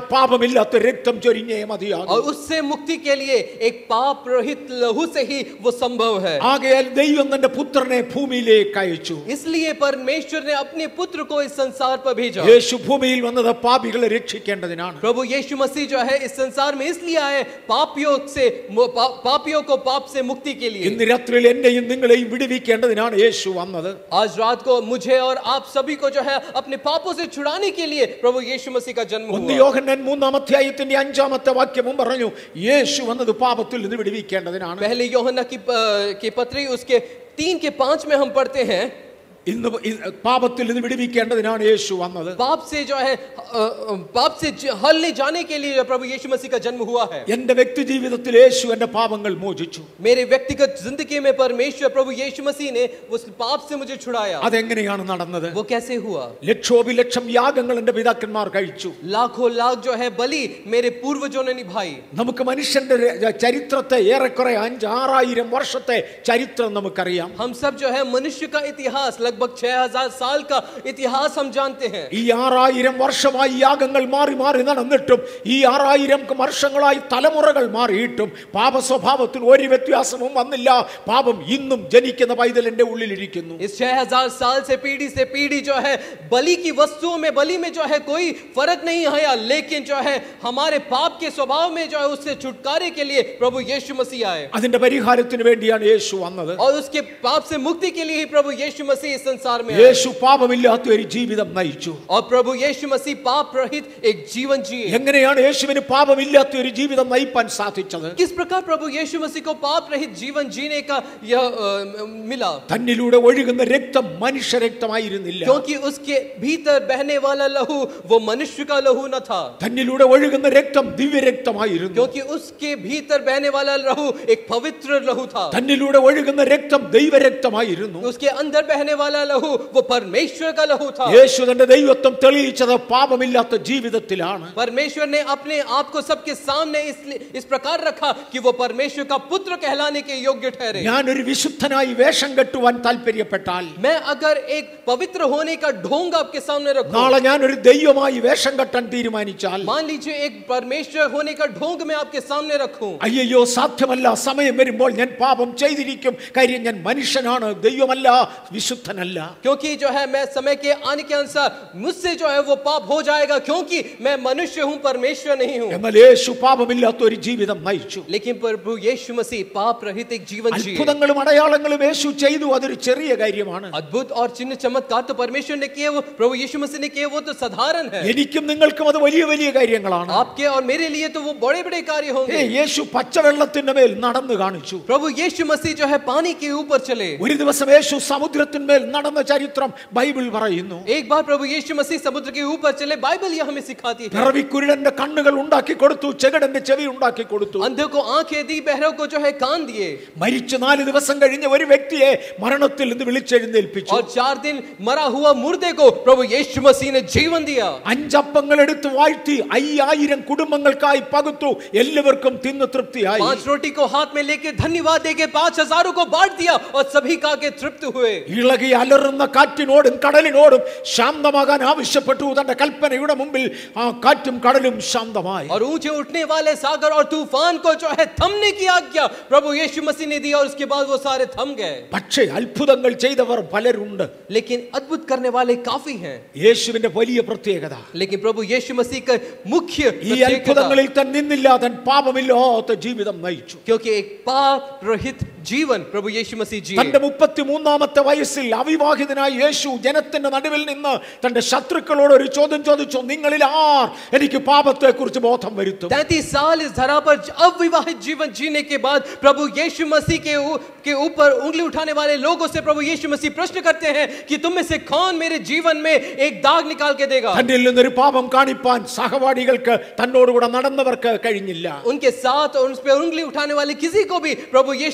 പാപമില്ലാത്ത രക്തം ചൊരിഞ്ഞേ മതിയാകും और उससे मुक्ति के लिए एक पाप रहित लहू से ही वो संभव है ആകയാൽ ദൈവം തന്റെ പുത്രനെ ഭൂമിയിലേക്ക് അയച്ചു इसलिए परमेश्वर ने अपने पुत्र को इस संसार पर भेजा യേശു ഭൂമിയിൽ വന്നത് പാപികളെ രക്ഷിക്കേണ്ടതിനാണ് प्रभु यीशु मसीह जो है इस संसार में इसलिए आए पापियों से पा, पापियों को पाप से मुक्ति के लिए ഇന്ന് രാത്രിയിൽ എന്നെയും നിങ്ങളെയും വിടുവിക്കേണ്ടതിനാണ് യേശു വന്നത് आज रात को मुझे और आप सभी को जो है अपने पापों से छुड़ाने के लिए प्रभु यीशु मसीह का जन्म ഒന്ന് हुआ യോഹന്നാൻ മൂന്നാം അധ്യായത്തിന്റെ അഞ്ചാമത്തെ വാക്യവും പറഞ്ഞു യേശു വന്നത് പാപത്തിൽ നിന്ന് വിടുവിക്കേണ്ടതിനാണ് पहले योहन्ना की अ, की पत्री उसके तीन के पांच में हम पढ़ते हैं ഇന്ന് ഇ- പാപത്തിൽ നിന്ന് വിടുവിക്കേണ്ടതിനാണ് യേശു വന്നത് पाप से जो है अ, अ, पाप से ज- हलने जाने के लिए जो प्रभु यीशु मसीह का जन्म हुआ है എന്റെ വ്യക്തി ജീവിതത്തിൽ യേശു എന്റെ പാപങ്ങൾ മോചിച്ചു मेरे व्यक्तिगत जिंदगी में परमेश्वर प्रभु यीशु मसीह ने उस पाप से मुझे छुड़ाया അതെങ്ങനെയാണ് നടന്നത് वो कैसे हुआ ലക്ഷോപിലക്ഷം യാഗങ്ങൾ എന്റെ പിതാക്കന്മാർ കഴിച്ചു लाखों लाख जो है बलि मेरे पूर्वजों ने निभाई നമുക്ക് മനുഷ്യന്റെ ര- ചരിത്രത്തെ ഏറെക്കുറെ അഞ്ചാറായിരം വർഷത്തെ ചരിത്രം നമുക്കറിയാം हम सब जो है मनुष्य का इतिहास लगभग छह हजार साल का इतिहास हम जानते हैं ഈ ആറായിരം വർഷമായി യാഗങ്ങൾ മാറി മാറി നടന്നിട്ടും ഈ ആറായിരം വർഷങ്ങളായി തലമുറകൾ മാറിയിട്ടും പാപ സ്വഭാവത്തിൽ ഒരു വ്യത്യാസവും വന്നില്ല പാപം ഇന്നും ജനിക്കുന്ന പൈതലിന്റെ ഉള്ളിലിരിക്കുന്നു इस छह हजार साल से पीढ़ी से पीढ़ी जो है बलि की वस्तुओं में बलि में जो है कोई फर्क नहीं आया लेकिन जो है हमारे पाप के स्वभाव में जो है उससे छुटकारे के लिए प्रभु यीशु मसीह आए അതിന്റെ പരിഹാരത്തിന് വേണ്ടിയാണ് യേശു വന്നത് और उसके पाप से मुक्ति के लिए ही प्रभु यीशु मसीह इस संसार में आए യേശു പാപമില്ലാത്ത ഒരു ജീവിതം നയിച്ചു और प्रभु यीशु मसीह पाप रहित एक जीवन जिए എങ്ങനെയാണ് യേശുവിന് പാപമില്ലാത്ത ഒരു ജീവിതം നയിപ്പാൻ സാധിച്ചത് किस प्रकार प्रभु यीशु मसीह को पाप रहित जीवन जीने का यह अ, मिला തന്നിലൂടെ ഒഴുകുന്ന രക്തം മനുഷ്യരക്തമായിരുന്നില്ല क्योंकि उसके भीतर बहने वाला लहू वो मनुष्य का लहू न था തന്നിലൂടെ ഒഴുകുന്ന രക്തം ദിവ്യരക്തമായിരുന്നു क्योंकि उसके भीतर बहने वाला लहू एक पवित्र लहू था തന്നിലൂടെ ഒഴുകുന്ന രക്തം ദൈവരക്തമായിരുന്നു उसके अंदर बहने वाला लहू वो परमेश्वर का लहू था യേശു തന്റെ ദൈവത്വം തെളിയിച്ചത് പാപമില്ലാത്ത ജീവിതത്തിലാണ് परमेश्वर ने अपने आप को सबके सामने इस इस प्रकार रखा कि वो परमेश्वर का पुत्र कहलाने के योग्य ठहरे ഞാൻ ഒരു വിശുദ്ധനായി വേഷം കെട്ടുവാൻ താല്പര്യപ്പെട്ടാൽ मैं अगर एक पवित्र होने का ढोंग आपके सामने रखूं നാളെ ഞാൻ ഒരു ദൈവമായി വേഷം കെട്ടാൻ തീരുമാനിച്ചാൽ मान लीजिए एक परमेश्वर होने का ढोंग मैं आपके सामने रखूं അയ്യോ സാധ്യമല്ല സമയം വരുമ്പോൾ ഞാൻ പാപം ചെയ്തിരിക്കും കാര്യം ഞാൻ മനുഷ്യനാണ് ദൈവമല്ല വിശുദ്ധനല്ല क्योंकि जो है मैं समय के आने के अनुसार मुझसे जो है वो पाप हो जाएगा क्योंकि मैं मनुष्य हूं परमेश्वर नहीं हूं എന്നാൽ യേശു പാപമില്ലാത്ത ഒരു ജീവിതം നയിച്ചു लेकिन प्रभु यीशु मसीह पाप रहित एक जीवन जिए അത്ഭുതങ്ങളും അടയാളങ്ങളും യേശു ചെയ്തു അതൊരു ചെറിയ കാര്യമാണ് अद्भुत और चिन्ह चमत्कार तो परमेश्वर ने किए वो प्रभु यीशु मसीह ने किए वो तो साधारण है എനിക്കും നിങ്ങൾക്കും അത് വലിയ വലിയ കാര്യങ്ങളാണ് आपके और मेरे लिए तो वो बड़े बड़े कार्य ഏ, होंगे യേശു പച്ചവെള്ളത്തിന്റെ മേൽ നടന്നു കാണിച്ചു प्रभु यीशु मसीह जो है पानी के ऊपर चले ഒരു ദിവസം യേശു സമുദ്രത്തിന്മേൽ നടന്ന ചരിത്രം ബൈബിൾ പറയുന്നു एक बार प्रभु यीशु मसीह समुद्र के ऊपर चले बाइबल यह हमें सिखाती है പിറവിക്കുരുടന്റെ കണ്ണുകൾ ഉണ്ടാക്കി കൊടുത്തു ചെകടന്റെ ചെവി ഉണ്ടാക്കി കൊടുത്തു अंधे को आंखें दी बहरों को जो है कान दिए മരിച്ചു നാല് ദിവസം കഴിഞ്ഞ ഒരു വ്യക്തിയെ മരണത്തിൽ നിന്ന് വിളിച്ചെഴുന്നേൽപ്പിച്ചു और चार दिन मरा हुआ मुर्दे को प्रभु यीशु मसीह ने जीवन दिया അഞ്ചപ്പങ്ങൾ എടുത്ത് വാഴ്ത്തി അയ്യായിരം കുടുംബങ്ങൾക്കായി പകുത്തു എല്ലാവർക്കും തിന്ന് തൃപ്തിയായി पांच रोटी को हाथ में लेके धन्यवाद देके पांच हजारों को बांट दिया और सभी खा के तृप्त हुए ഇളകി അലറുന്ന കാറ്റിനോടും കടലിനോടും ശാന്തമാകാൻ ആവശ്യപ്പെട്ടു തന്റെ കൽപ്പനയുടെ മുമ്പിൽ ആ കാറ്റും കടലും ശാന്തമായി और ऊंचे उठने वाले सागर और तूफान को जो है थमने की आज्ञा प्रभु यीशु मसीह ने दिया और उसके बाद वो सारे थम गए പക്ഷേ അത്ഭുതങ്ങൾ ചെയ്തവർ പലരുണ്ട് लेकिन अद्भुत करने वाले काफी हैं യേശുവിന്റെ വലിയ പ്രത്യേകത लेकिन प्रभु यीशु मसीह का मुख्य ഈ प्रत्येकता- അത്ഭുതങ്ങളിൽ തൻ നിന്നില്ല തൻ പാപമില്ലാത്ത ജീവിതം നയിച്ചു क्योंकि एक पाप रहित जीवन प्रभु यीशु मसीह जी തന്റെ മുപ്പത്തി മൂന്നാമത്തെ വയസ്സിൽ അവിവാഹിതനായ യേശു ജനത്തിന്റെ നടുവിൽ നിന്ന് തന്റെ ശത്രുക്കളോട് ഒരു ചോദ്യം ചോദിച്ചു നിങ്ങളിൽ ആർ എനിക്ക് പാപത്തെ കുറിച്ച് ബോധം വരുത്തും तैतीस साल इस धरा पर अविवाहित जीवन जीने के बाद प्रभु यीशु मसीह के ऊ- के ऊपर उंगली उठाने वाले लोगों से प्रभु यीशु मसीह प्रश्न करते हैं कि तुम में से कौन मेरे जीवन में एक दाग निकाल के देगा തന്നിൽ നിന്നൊരു പാപം കാണിപ്പാൻ സഹപാഠികൾക്ക് തന്നോടുകൂടെ നടന്നവർക്ക് കഴിഞ്ഞില്ല उनके साथ और उस पर उंगली उठाने वाले किसी को भी प्रभु यीशु मसीह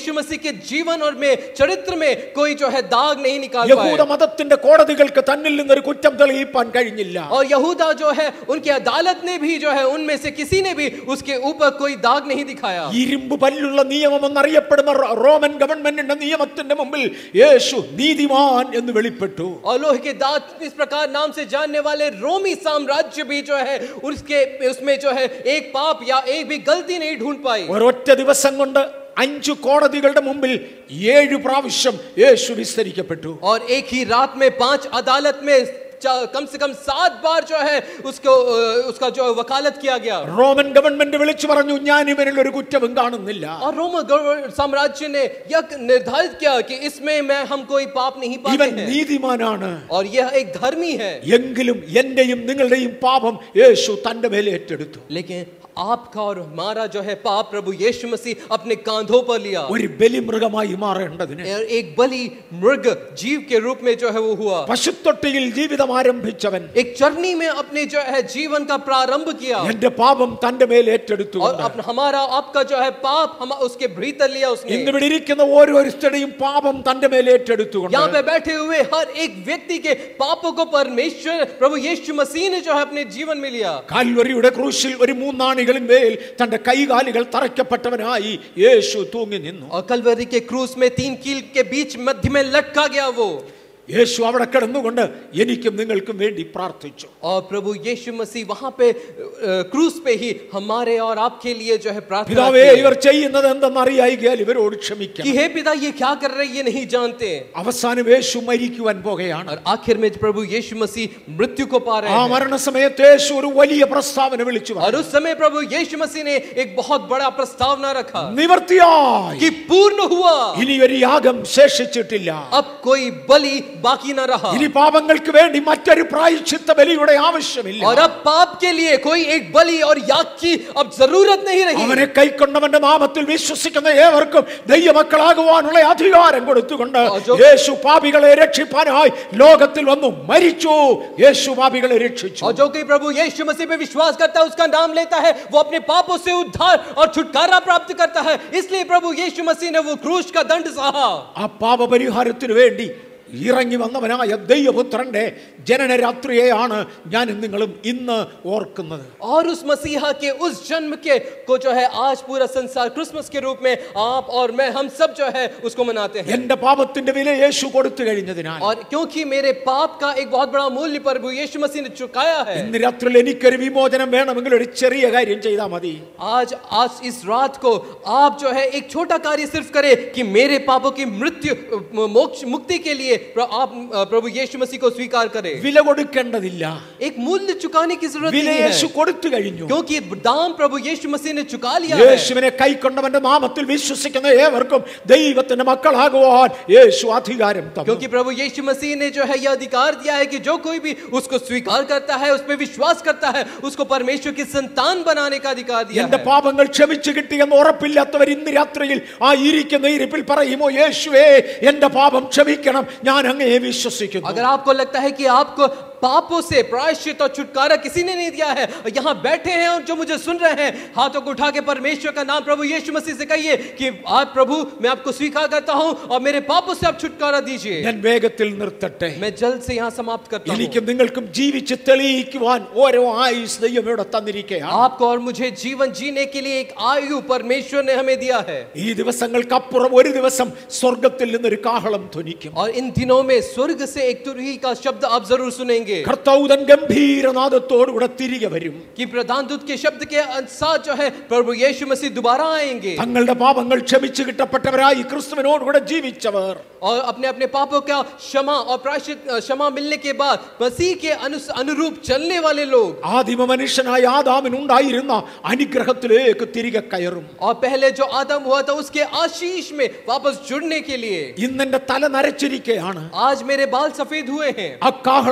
के जीवन और में चरित्र में कोई जो है दाग नहीं निकाल യഹൂദ पाए മതത്തിന്റെ കോടതികൾക്ക് തന്നിൽ നിന്നൊരു കുറ്റം തെളിയിപ്പാൻ കഴിഞ്ഞില്ല और यहूदा जो है उनकी अदालत ने भी जो है उनमें से किसी ने भी उसके ऊपर कोई दाग नहीं दिखाया ഇരുമ്പ് പല്ലുള്ള നിയമം എന്നറിയപ്പെടുന്ന റോ- റോമൻ ഗവൺമെന്റിന്റെ നിയമത്തിന്റെ മുമ്പിൽ യേശു നീതിമാൻ എന്ന് വെളിപ്പെട്ടു और लोहे के दांत इस प्रकार नाम से जानने वाले रोमी साम्राज्य भी जो है उसके उसमें जो है एक पाप या एक भी गलती नहीं ढूंढ पाई ഒരൊറ്റ ദിവസം കൊണ്ട് അഞ്ചു കോടതികളുടെ മുമ്പിൽ ഏഴു പ്രാവശ്യം യേശു വിസ്തരിക്കപ്പെട്ടു और एक ही रात में पांच अदालत में चा- कम से कम सात बार जो है उसको अ, उसका जो वकालत किया गया റോമൻ ഗവൺമെന്റ് വിളിച്ചു പറഞ്ഞു ഞാൻ ഇവനിൽ ഒരു കുറ്റവും കാണുന്നില്ല और रोम गवर- साम्राज्य ने यह निर्धारित किया कि इसमें मैं हम कोई पाप नहीं पाते ഇവൻ हैं നീതിമാനാണ് और यह एक धर्मी है എങ്കിലും എന്റെയും നിങ്ങളുടെയും പാപം യേശു തന്റെ മേലെ ഏറ്റെടുത്തു लेकिन आपका और हमारा जो है पाप प्रभु यीशु मसीह अपने कांधों पर लिया ഒരു ബലിമൃഗമായി മാറേണ്ടതിന് और एक बलि मृग जीव के रूप में जो है वो हुआ പശുത്തൊട്ടിയിൽ ജീവിതം ആരംഭിച്ചവൻ एक चरनी में अपने जो है जीवन का प्रारंभ किया എന്റെ പാപം തന്റെ മേൽ ഏറ്റെടുത്തു और अपना हमारा आपका जो है पाप हम उसके भीतर लिया उसने ഇന്ന് ഇവിടെ ഇരിക്കുന്ന ഓരോരുത്തരുടെയും പാപം തന്റെ മേൽ ഏറ്റെടുത്തുകൊണ്ട് यहाँ पे बैठे हुए हर एक व्यक्ति के पापों को परमेश्वर प्रभु यीशु मसीह ने जो है अपने जीवन में लिया കാൽവരിയുടെ ക്രൂശിൽ ഒരു മൂന്നാണികളിൻ മേൽ തന്റെ കൈകാലുകൾ തറയ്ക്കപ്പെട്ടവനായി യേശു തൂങ്ങി നിന്നു और कलवरी के क्रूस में तीन कील के बीच मध्य में लटका गया वो യേശു അവിടെ കിടന്നുകൊണ്ട് എനിക്കും നിങ്ങൾക്കും വേണ്ടി പ്രാർത്ഥിച്ചു और प्रभु यीशु मसीह वहां पे अ, क्रूस पे ही हमारे और आपके लिए जो है प्रार्थना പിതാവേ की। ഇവർ ചെയ്യുന്നത് എന്തെന്നറിയായികയാൽ ഇവരോട് कि ക്ഷമിക്കണം हे पिता ये क्या कर रहे हैं ये नहीं जानते അവസാനം യേശു മരിക്കുവാൻ പോകുകയാണ് और आखिर में प्रभु यीशु मसीह मृत्यु को पा रहे ആ हैं മരണസമയത്ത് യേശു ഒരു വലിയ പ്രസ്താവന വിളിച്ചു പറഞ്ഞു. और उस समय प्रभु यीशु मसीह ने एक बहुत बड़ा प्रस्तावना रखा നിവർത്തിയായി कि पूर्ण हुआ ഇനി ഒരു യാഗം ശേഷിച്ചിട്ടില്ല अब कोई बलि बाकी न रहा ഇനി പാപങ്ങൾക്ക് വേണ്ടി മറ്റൊരു പ്രായശ്ചിത്ത ബലിയുടെ ആവശ്യമില്ല और अब पाप के लिए कोई एक बलि और याग की अब जरूरत नहीं रही അവനെ കൈക്കൊണ്ടവന്റെ നാമത്തിൽ വിശ്വസിക്കുന്ന ഏവർക്കും ദൈവമക്കളാകുവാനുള്ള അധികാരം കൊടുത്തുകൊണ്ട് അജോ. യേശു പാപികളെ രക്ഷിപ്പാനായി ലോകത്തിൽ വന്നു മരിച്ചു യേശു പാപികളെ രക്ഷിച്ചു और जो कोई प्रभु यीशु मसीह पे विश्वास करता है उसका नाम लेता है वो अपने पापों से उद्धार और छुटकारा प्राप्त करता है इसलिए प्रभु यीशु मसीह ने वो क्रूस का दंड सहा ആ പാപപരിഹാരത്തിന് വേണ്ടി ഇറങ്ങി വന്നവനായ ദൈവപുത്രന്റെ ജനനരാത്രിയെയാണ് ഞാനും നിങ്ങളും ഇന്ന് ഓർക്കുന്നത് और उस मसीहा के उस जन्म के को जो है आज पूरा संसार क्रिसमस के रूप में आप और मैं हम सब जो है उसको मनाते हैं എന്റെ പാപത്തിന്റെ വില യേശു കൊടുത്തു കഴിഞ്ഞതിനാൽ और क्योंकि मेरे पाप का एक बहुत बड़ा मूल्य प्रभु यीशु मसीह ने चुकाया है ഇന്ന് രാത്രിയിൽ എനിക്കൊരു വിമോചനം വേണമെങ്കിൽ ഒരു ചെറിയ കാര്യം ചെയ്താൽ മതി आज आज इस रात को आप जो है एक छोटा कार्य सिर्फ करें कि मेरे पापों की मृत्यु मोक्ष मुक्ति के लिए प्र- आप अ, प्रभु यीशु मसीह को स्वीकार करें വില കൊടുക്കേണ്ടതില്ല एक मूल्य चुकाने की जरूरत വില नहीं യേശു है കൊടുത്തു കഴിഞ്ഞു क्योंकि दाम प्रभु यीशु मसीह ने चुका लिया है യേശുവിനെ കൈക്കൊണ്ടവന്റെ നാമത്തിൽ വിശ്വസിക്കുന്ന ഏവർക്കും ദൈവത്തിന്റെ മക്കളാകുവാൻ യേശു അധികാരം തന്നു क्योंकि प्रभु यीशु मसीह ने जो है यह अधिकार दिया है कि जो कोई भी उसको स्वीकार करता है उस पर विश्वास करता है उसको परमेश्वर की संतान बनाने का अधिकार दिया എന്റെ है പാപങ്ങൾ ക്ഷമിച്ചു കിട്ടിയെന്ന് ഉറപ്പില്ലാത്തവർ ഇന്ന് രാത്രിയിൽ ആ ഇരിക്കുന്ന ഇരിപ്പിൽ പറയുമോ യേശുവേ എന്റെ പാപം ക്ഷമിക്കണം ഞാൻ അങ്ങയെ വിശ്വസിക്കുന്നു अगर आपको लगता है कि आपको पापों से प्रायश्चित और छुटकारा किसी ने नहीं दिया है और यहाँ बैठे हैं और जो मुझे सुन रहे हैं हाथों को उठा के परमेश्वर का नाम प्रभु यीशु मसीह से कहिए कि आज प्रभु मैं आपको स्वीकार करता हूँ और मेरे पापों से आप छुटकारा दीजिए ഞാൻ വേഗത്തിൽ നിർത്തട്ടെ मैं जल्द से यहाँ समाप्त करता हूँ എനിക്കും നിങ്ങൾക്കും ജീവിച്ച് തെളിയിക്കുവാൻ ഓരോ ആയുസ് ദൈവം ഇവിടെ തന്നിരിക്കുകയാണ് आपको और मुझे जीवन जीने के लिए एक आयु परमेश्वर ने हमें दिया है ഈ ദിവസങ്ങൾക്കപ്പുറം ഒരു ദിവസം സ്വർഗത്തിൽ നിന്നൊരു കാഹളം ധ്വനിക്കും और इन दिनों में स्वर्ग से एक तुरही का शब्द आप जरूर सुनेंगे കർത്തൗതൻ ഗംഭീരനാദത്തോടുകൂടെ തിരികെ വരും कि प्रधान दूत के शब्द के साथ जो है प्रभु यीशु मसीह दोबारा आएंगे തങ്ങളുടെ പാപങ്ങൾ ക്ഷമിച്ചു കിട്ടപ്പെട്ടവരായി ക്രിസ്തുവിനോടുകൂടെ ജീവിച്ചവർ और अपने अपने पापों का क्षमा और प्रायश्चित क्षमा मिलने के बाद मसीह के अनुस- अनुरूप चलने वाले लोग ആദിമ മനുഷ്യനായ ആദാമിനുണ്ടായിരുന്ന അനുഗ്രഹത്തിലേക്ക് തിരികെ കയറും और पहले जो आदम हुआ था उसके आशीष में वापस जुड़ने के लिए ഇന്നെന്റെ തല നരച്ചിരിക്കുകയാണ് आज मेरे बाल सफेद हुए हैं ആ കാഹളം ധ്വനിക്കും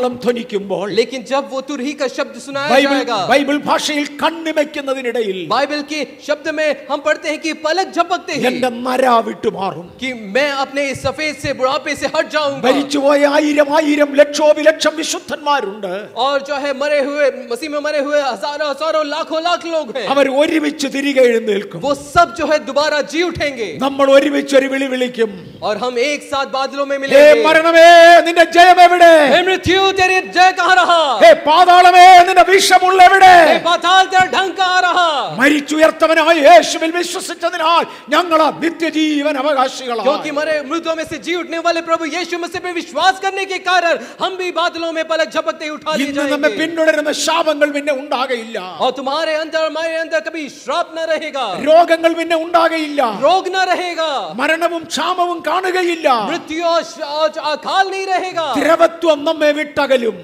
ആലപിക്കുമ്പോൾ लेकिन जब वो तुरही का शब्द सुनाया ബൈബിൾ जाएगा ബൈബിൾ ഭാഷയിൽ കണ്ണിമയ്ക്കുന്നതിനിടയിൽ बाइबल के शब्द में हम पढ़ते हैं कि पलक झपकते ही എന്റെ നര വിട്ടുമാറും कि मैं अपने इस सफेद से बुढ़ापे से हट जाऊंगा മരിച്ചുപോയ ആയിരം ആയിരം ലക്ഷോപിലക്ഷം വിശുദ്ധന്മാരുണ്ട് और जो है मरे हुए मसीह में मरे हुए हजारों हजारों लाखों लाख लोग हैं അവർ ഒരുമിച്ച് തിരികെ എഴുന്നേൽക്കും वो सब जो है दोबारा जी उठेंगे നമ്മൾ ഒരുമിച്ച് ഒരു വിളി വിളിക്കും और हम एक साथ बादलों में ഹേ मिलेंगे മരണമേ നിന്റെ ജയം എവിടെ हे मृत्यु तेरी जय कहाँ रहा ഹേ പാതാളമേ നിന്റെ വിഷമുള്ള എവിടെ हे पाताल तेरा ढंग कहाँ रहा മരിച്ചുയർത്തവനായ യേശുവിൽ വിശ്വസിച്ചതിനാൽ ഞങ്ങൾ നിത്യജീവൻ क्योंकि അവകാശികളാണ് मरे मृतों में से जी उठने वाले प्रभु यीशु मसीह पे विश्वास करने के कारण हम भी बादलों में पलक झपकते ही उठा लिए ഇന്ന് നമ്മെ जाएंगे പിന്തുടരുന്ന ശാപങ്ങൾ പിന്നെ ഉണ്ടാകയില്ല और तुम्हारे अंदर हमारे अंदर कभी श्राप न रहेगा രോഗങ്ങൾ പിന്നെ ഉണ്ടാകയില്ല रोग न रहेगा മരണവും ക്ഷാമവും കാണുകയില്ല मृत्यु और श- और अकाल नहीं रहेगा ദ്രവത്വം നമ്മെ വിട്ടകലും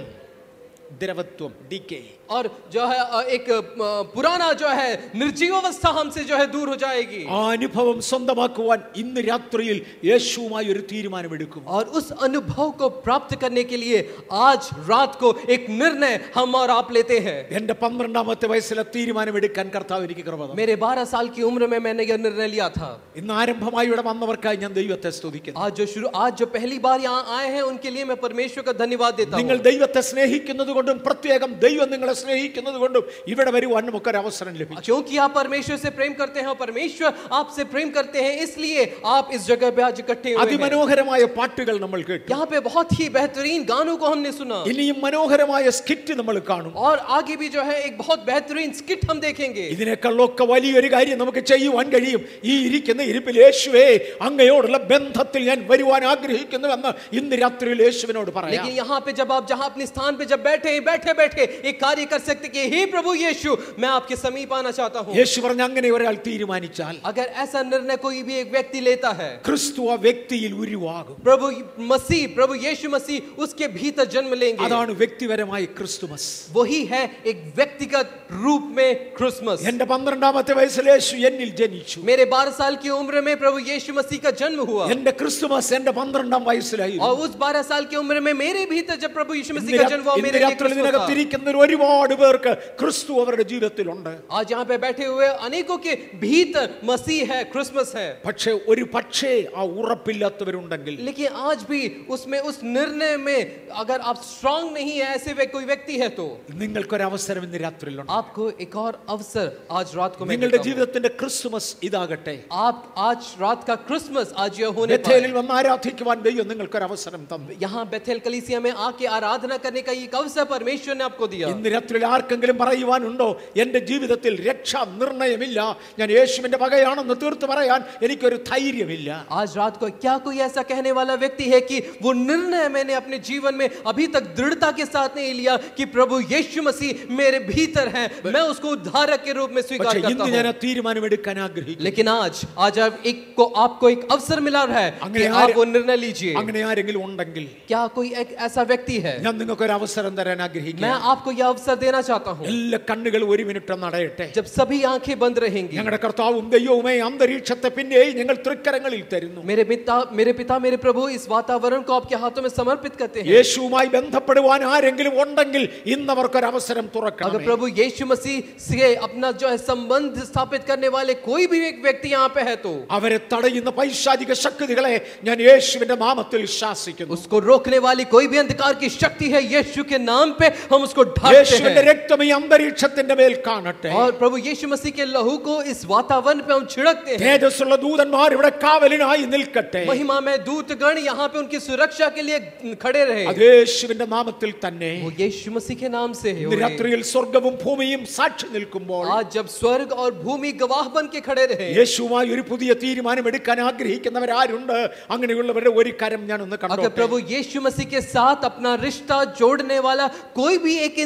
ദ്രവത്വം ഡിക്കേ और जो है अ, एक अ, पुराना जो है निर्जीव अवस्था हमसे जो है दूर हो जाएगी ആ അനുഭവം സ്വന്തമാക്കുവാൻ ഇന്ന് രാത്രിയിൽ യേശുവുമായി ഒരു തീരുമാനമെടുക്കും और उस अनुभव को प्राप्त करने के लिए आज रात को एक निर्णय हम और आप लेते हैं എന്റെ പന്ത്രണ്ടാമത്തെ വയസ്സിലെ തീരുമാനമെടുക്കാൻ കർത്താവ് എനിക്ക് കൃപ തന്നു. मेरे 12 साल की उम्र में मैंने यह निर्णय लिया था ഇന്ന് ആരംഭമായി ഇവിടെ വന്നവർക്കായി ഞാൻ ദൈവത്തെ സ്തുതിക്കുന്നു आज जो शुरू आज जो पहली बार यहाँ आए हैं उनके लिए मैं परमेश्वर का धन्यवाद देता നിങ്ങൾ हूँ ദൈവത്തെ സ്നേഹിക്കുന്നത് കൊണ്ടും പ്രത്യേകം ദൈവം നിങ്ങളെ സ്നേഹിക്കുന്നത് കൊണ്ടും ഇവിടെ വരുവാൻ നമുക്കൊരു അവസരം ലഭിച്ചു क्योंकि आप परमेश्वर से प्रेम करते हैं और परमेश्वर आपसे प्रेम करते हैं इसलिए आप इस जगह पे आज इकट्ठे हुए हैं അതിമനോഹരമായ പാട്ടുകൾ നമ്മൾ കേട്ടു यहाँ पे बहुत ही बेहतरीन गानों को हमने सुना ഇനിയും മനോഹരമായ സ്കിറ്റ് നമ്മൾ കാണും और आगे भी जो है एक बहुत बेहतरीन स्किट हम देखेंगे ഇതിനേക്കാളൊക്കെ വലിയൊരു കാര്യം നമുക്ക് ചെയ്യുവാൻ കഴിയും ഈ ഇരിക്കുന്ന ഇരിപ്പിൽ യേശുവേ അങ്ങയോടുള്ള ബന്ധത്തിൽ ഞാൻ വരുവാൻ ആഗ്രഹിക്കുന്നുവെന്ന് ഇന്ന് രാത്രിയിൽ യേശുവിനോട് പറയാം लेकिन यहाँ पे जब आप जहाँ अपने स्थान पे जब बैठे हैं बैठे बैठे एक कार्य कर सकते कि हे प्रभु यीशु मैं आपके समीप आना चाहता हूँ യേശു പറഞ്ഞ അങ്ങനെ ഒരാൾ തീരുമാനിച്ചാൽ अगर ऐसा निर्णय कोई भी एक व्यक्ति लेता है ക്രിസ്തു ആ വ്യക്തിയിൽ ഉരുവാകും प्रभु मसीह प्रभु यीशु मसीह उसके भीतर जन्म लेंगे അതാണ് വ്യക്തിപരമായ ക്രിസ്തുമസ് वही है एक व्यक्तिगत रूप में क्रिसमस എന്റെ പന്ത്രണ്ടാമത്തെ വയസ്സിൽ യേശു എന്നിൽ ജനിച്ചു मेरे बारह साल की उम्र में प्रभु यीशु मसीह का जन्म हुआ എന്റെ ക്രിസ്തുമസ് എന്റെ പന്ത്രണ്ടാം വയസ്സിലായിരുന്നു और उस बारह साल की उम्र में मेरे भीतर जब प्रभु यीशु ഇന്ന് मसीह का രാ- जन्म हुआ ഇന്ന് मेरे लिए രാത്രി क्रिसमस था। ഇതിനകത്തിരിക്കുന്ന ഒരുപാട് പേർക്ക് ക്രിസ്തു അവരുടെ ജീവിതത്തിലുണ്ട് आज यहाँ पे बैठे हुए अनेकों के भीतर मसीह है क्रिसमस है പക്ഷേ ഒരു പക്ഷേ ആ ഉറപ്പില്ലാത്തവരുണ്ടെങ്കിൽ लेकिन आज भी उसमें उस निर्णय में अगर आप स्ट्रांग नहीं है ऐसे वे कोई व्यक्ति है तो നിങ്ങൾക്കൊരവസരം ഇന്ന് രാത്രിയിലുണ്ട് आपको एक और अवसर आज रात को मैं നിങ്ങളുടെ देता हूं। ജീവിതത്തിന്റെ ക്രിസ്തുമസ് ഇതാകട്ടെ आप आज रात का क्रिसमस आज यह होने पाए ബഥേലിൽ വന്ന് ആരാധിക്കുവാൻ ദൈവം നിങ്ങൾക്കൊരു അവസരം തന്നു यहाँ बेथेल कलीसिया में आके आराधना करने का एक अवसर परमेश्वर ने आपको दिया ഇന്ന് രാത്രിയിൽ ആർക്കെങ്കിലും പറയുവാനുണ്ടോ എന്റെ ജീവിതത്തിൽ രക്ഷ നിർണയമില്ല ഞാൻ യേശുവിന്റെ വകയാണെന്ന് തീർത്ത് പറയാൻ എനിക്കൊരു ധൈര്യമില്ല आज रात को क्या कोई ऐसा कहने वाला व्यक्ति है कि वो निर्णय मैंने अपने जीवन में अभी तक दृढ़ता के साथ नहीं लिया कि प्रभु यीशु मसीह मेरे भीतर है मैं उसको उद्धारक के रूप में स्वीकार പക്ഷെ करता ഇന്ന് ഞാൻ हूँ ആ തീരുമാനമെടുക്കാൻ ആഗ്രഹിക്കുന്നു लेकिन आज आज आप एक को आपको एक अवसर मिला रहा है कि अंग्रेज- आप वो निर्णय लीजिए അങ്ങനെ ആരെങ്കിലും ഉണ്ടെങ്കിൽ क्या कोई एक ऐसा व्यक्ति है ഞാൻ നിങ്ങൾക്ക് ഒരു അവസരം തരാൻ मैं ആഗ്രഹിക്കുന്നു आपको यह अवसर देना चाहता हूँ എല്ലാ കണ്ണുകൾ ഒരു മിനിറ്റ് നടയട്ടെ जब सभी आंखें बंद रहेंगी ഞങ്ങളുടെ കർത്താവും ദൈവവുമേ അന്തരീക്ഷത്തെ പിന്നെയും ഞങ്ങൾ തൃക്കരങ്ങളിൽ തരുന്നു मेरे पिता मेरे पिता मेरे प्रभु इस वातावरण को आपके हाथों में समर्पित करते हैं യേശുവുമായി ബന്ധപ്പെടുവാൻ ആരെങ്കിലും ഉണ്ടെങ്കിൽ ഇന്ന് അവർക്കൊരു അവസരം अगर തുറക്കണം प्रभु यीशु मसीह से अपना जो है संबंध स्थापित करने वाले कोई भी एक व्यक्ति यहाँ पे है तो അവരെ തടയുന്ന പൈശാചിക ശക്തികളെ ഞാൻ യേശുവിന്റെ നാമത്തിൽ ശാസിക്കുന്നു उसको रोकने वाली कोई भी अंधकार की शक्ति है यीशु के नाम पे हम उसको ढांकते യേശുവിന്റെ हैं രക്തം ഈ അന്തരീക്ഷത്തിന്റെ മേൽ കാണട്ടെ और प्रभु यीशु मसीह के लहू को इस वातावरण पे हम छिड़कते हैं തേജസ്സുള്ള ദൂതന്മാർ ഇവിടെ കാവലിനായി നിൽക്കട്ടെ महिमा में दूतगण यहाँ पे उनकी सुरक्षा के लिए खड़े रहे അത് യേശുവിന്റെ നാമത്തിൽ തന്നെ वो यीशु मसीह के नाम से है ഇന്ന് हो रहे। രാത്രിയിൽ സ്വർഗവും ഭൂമിയും സാക്ഷി നിൽക്കുമ്പോൾ आज जब स्वर्ग और भूमि गवाह बन के खड़े रहे യേശുവുമായി ഒരു പുതിയ തീരുമാനം എടുക്കാൻ ആഗ്രഹിക്കുന്നവരാരുണ്ട് അങ്ങനെയുള്ളവരുടെ ഒരു കരം ഞാൻ ഒന്ന് अगर കണ്ടു प्रभु यीशु मसीह के साथ अपना रिश्ता जोड़ने वाला कोई भी एक इंसान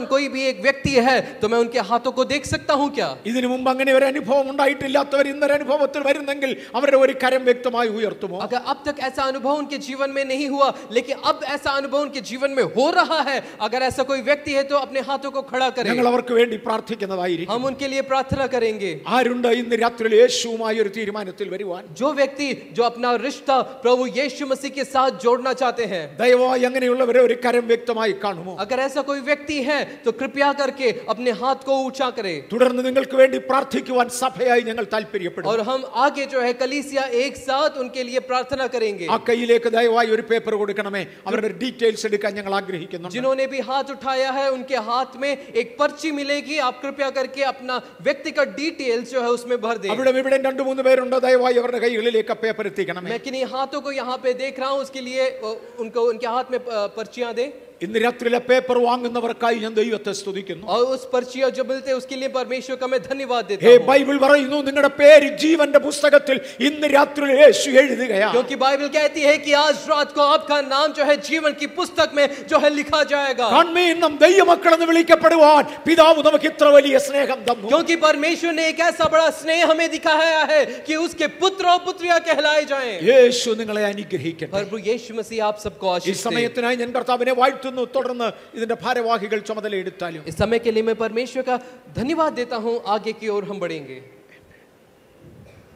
इंसान कोई भी एक व्यक्ति है तो मैं उनके हाथों को देख सकता हूं क्या ഇതിനു മുമ്പ് അങ്ങനെ ഒരു അനുഭവം ഉണ്ടായിട്ടില്ലാത്തവർ ഇന്നൊരു അനുഭവത്തിൽ വരുന്നെങ്കിൽ അവരുടെ ഒരു കരം വ്യക്തമായി ഉയർത്തുമോ अगर अब तक ऐसा अनुभव उनके जीवन में नहीं हुआ लेकिन अब ऐसा अनुभव उनके जीवन में हो रहा है अगर ऐसा कोई व्यक्ति है तो अपने हाथों को खड़ा करें ഞങ്ങൾ അവർക്ക് വേണ്ടി പ്രാർത്ഥിക്കുന്നതായിരിക്കും हम उनके लिए प्रार्थना करेंगे ആരുണ്ട് ഇന്ന് രാത്രിയിൽ യേശുവുമായി ഒരു തീരുമാനത്തിൽ വരുവാൻ जो व्यक्ति जो अपना रिश्ता प्रभु यीशु मसीह के साथ जोड़ना चाहते हैं ദയവായി അങ്ങനെയുള്ളവരെ ഒരു കരം വ്യക്തമായി കാണുമോ अगर ऐसा कोई व्यक्ति है तो कृपया करके अपने हाथ को ऊंचा करे തുടർന്ന് നിങ്ങൾക്ക് വേണ്ടി പ്രാർത്ഥിക്കുവാൻ സഭയായി ഞങ്ങൾ താല്പര്യപ്പെടും और हम आगे जो है कलीसिया एक साथ उनके लिए प्रार्थना करेंगे ആ കയ്യിലേക്ക് ദയവായി ഒരു പേപ്പർ കൊടുക്കണമേ അവരുടെ ഡീറ്റെയിൽസ് എടുക്കാൻ ഞങ്ങൾ ആഗ്രഹിക്കുന്നു जिन्होंने भी हाथ उठाया है उनके हाथ में एक पर्ची मिलेगी आप कृपया करके अपना व्यक्तिगत डिटेल्स जो है उसमें भर दें അവിടെ ഇവിടെ രണ്ടു മൂന്ന് പേരുണ്ട് ദയവായി അവരുടെ കൈകളിലേക്ക് ആ പേപ്പർ എത്തിക്കണമേ मैं किन्हीं हाथों को यहाँ पे देख रहा हूँ उसके लिए अ, उनको उनके हाथ में अ, पर्चियां दें ഇന്ന് രാത്രിയിലെ പേപ്പർ വാങ്ങുന്നവർക്കായി ഞാൻ ദൈവത്തെ സ്തുതിക്കുന്നു और उस पर्चियां जो मिलते हैं उसके लिए परमेश्वर का मैं धन्यवाद देता ഹേ हूँ ബൈബിൾ പറയുന്നു നിങ്ങളുടെ പേര് ജീവന്റെ പുസ്തകത്തിൽ ഇന്ന് രാത്രി യേശു എഴുതുകയാണ് क्योंकि बाइबल कहती है कि आज रात को आपका नाम जो है जीवन की पुस्तक में जो है लिखा जाएगा കൺമീൻ നാം ദൈവമക്കളെന്ന് വിളിക്കപ്പെടുവാൻ പിതാവ് നമുക്ക് ഇത്ര വലിയ സ്നേഹം തന്നു क्योंकि परमेश्वर ने एक ऐसा बड़ा स्नेह हमें दिखाया है कि उसके पुत्र और पुत्रियां कहलाए जाएं യേശു നിങ്ങളെ അനുഗ്രഹിക്കട്ടെ प्रभु यीशु मसीह आप सबको ഈ आशीष दे സമയത്തിനായി ഞാൻ കർത്താവിനെ വാഴ്ത്തുന്നു തുടർന്ന് ഇതിന്റെ ഭാരവാഹികൾ ചുമതല എടുത്താലും इस समय के लिए मैं परमेश्वर का धन्यवाद देता हूं आगे की ओर हम बढ़ेंगे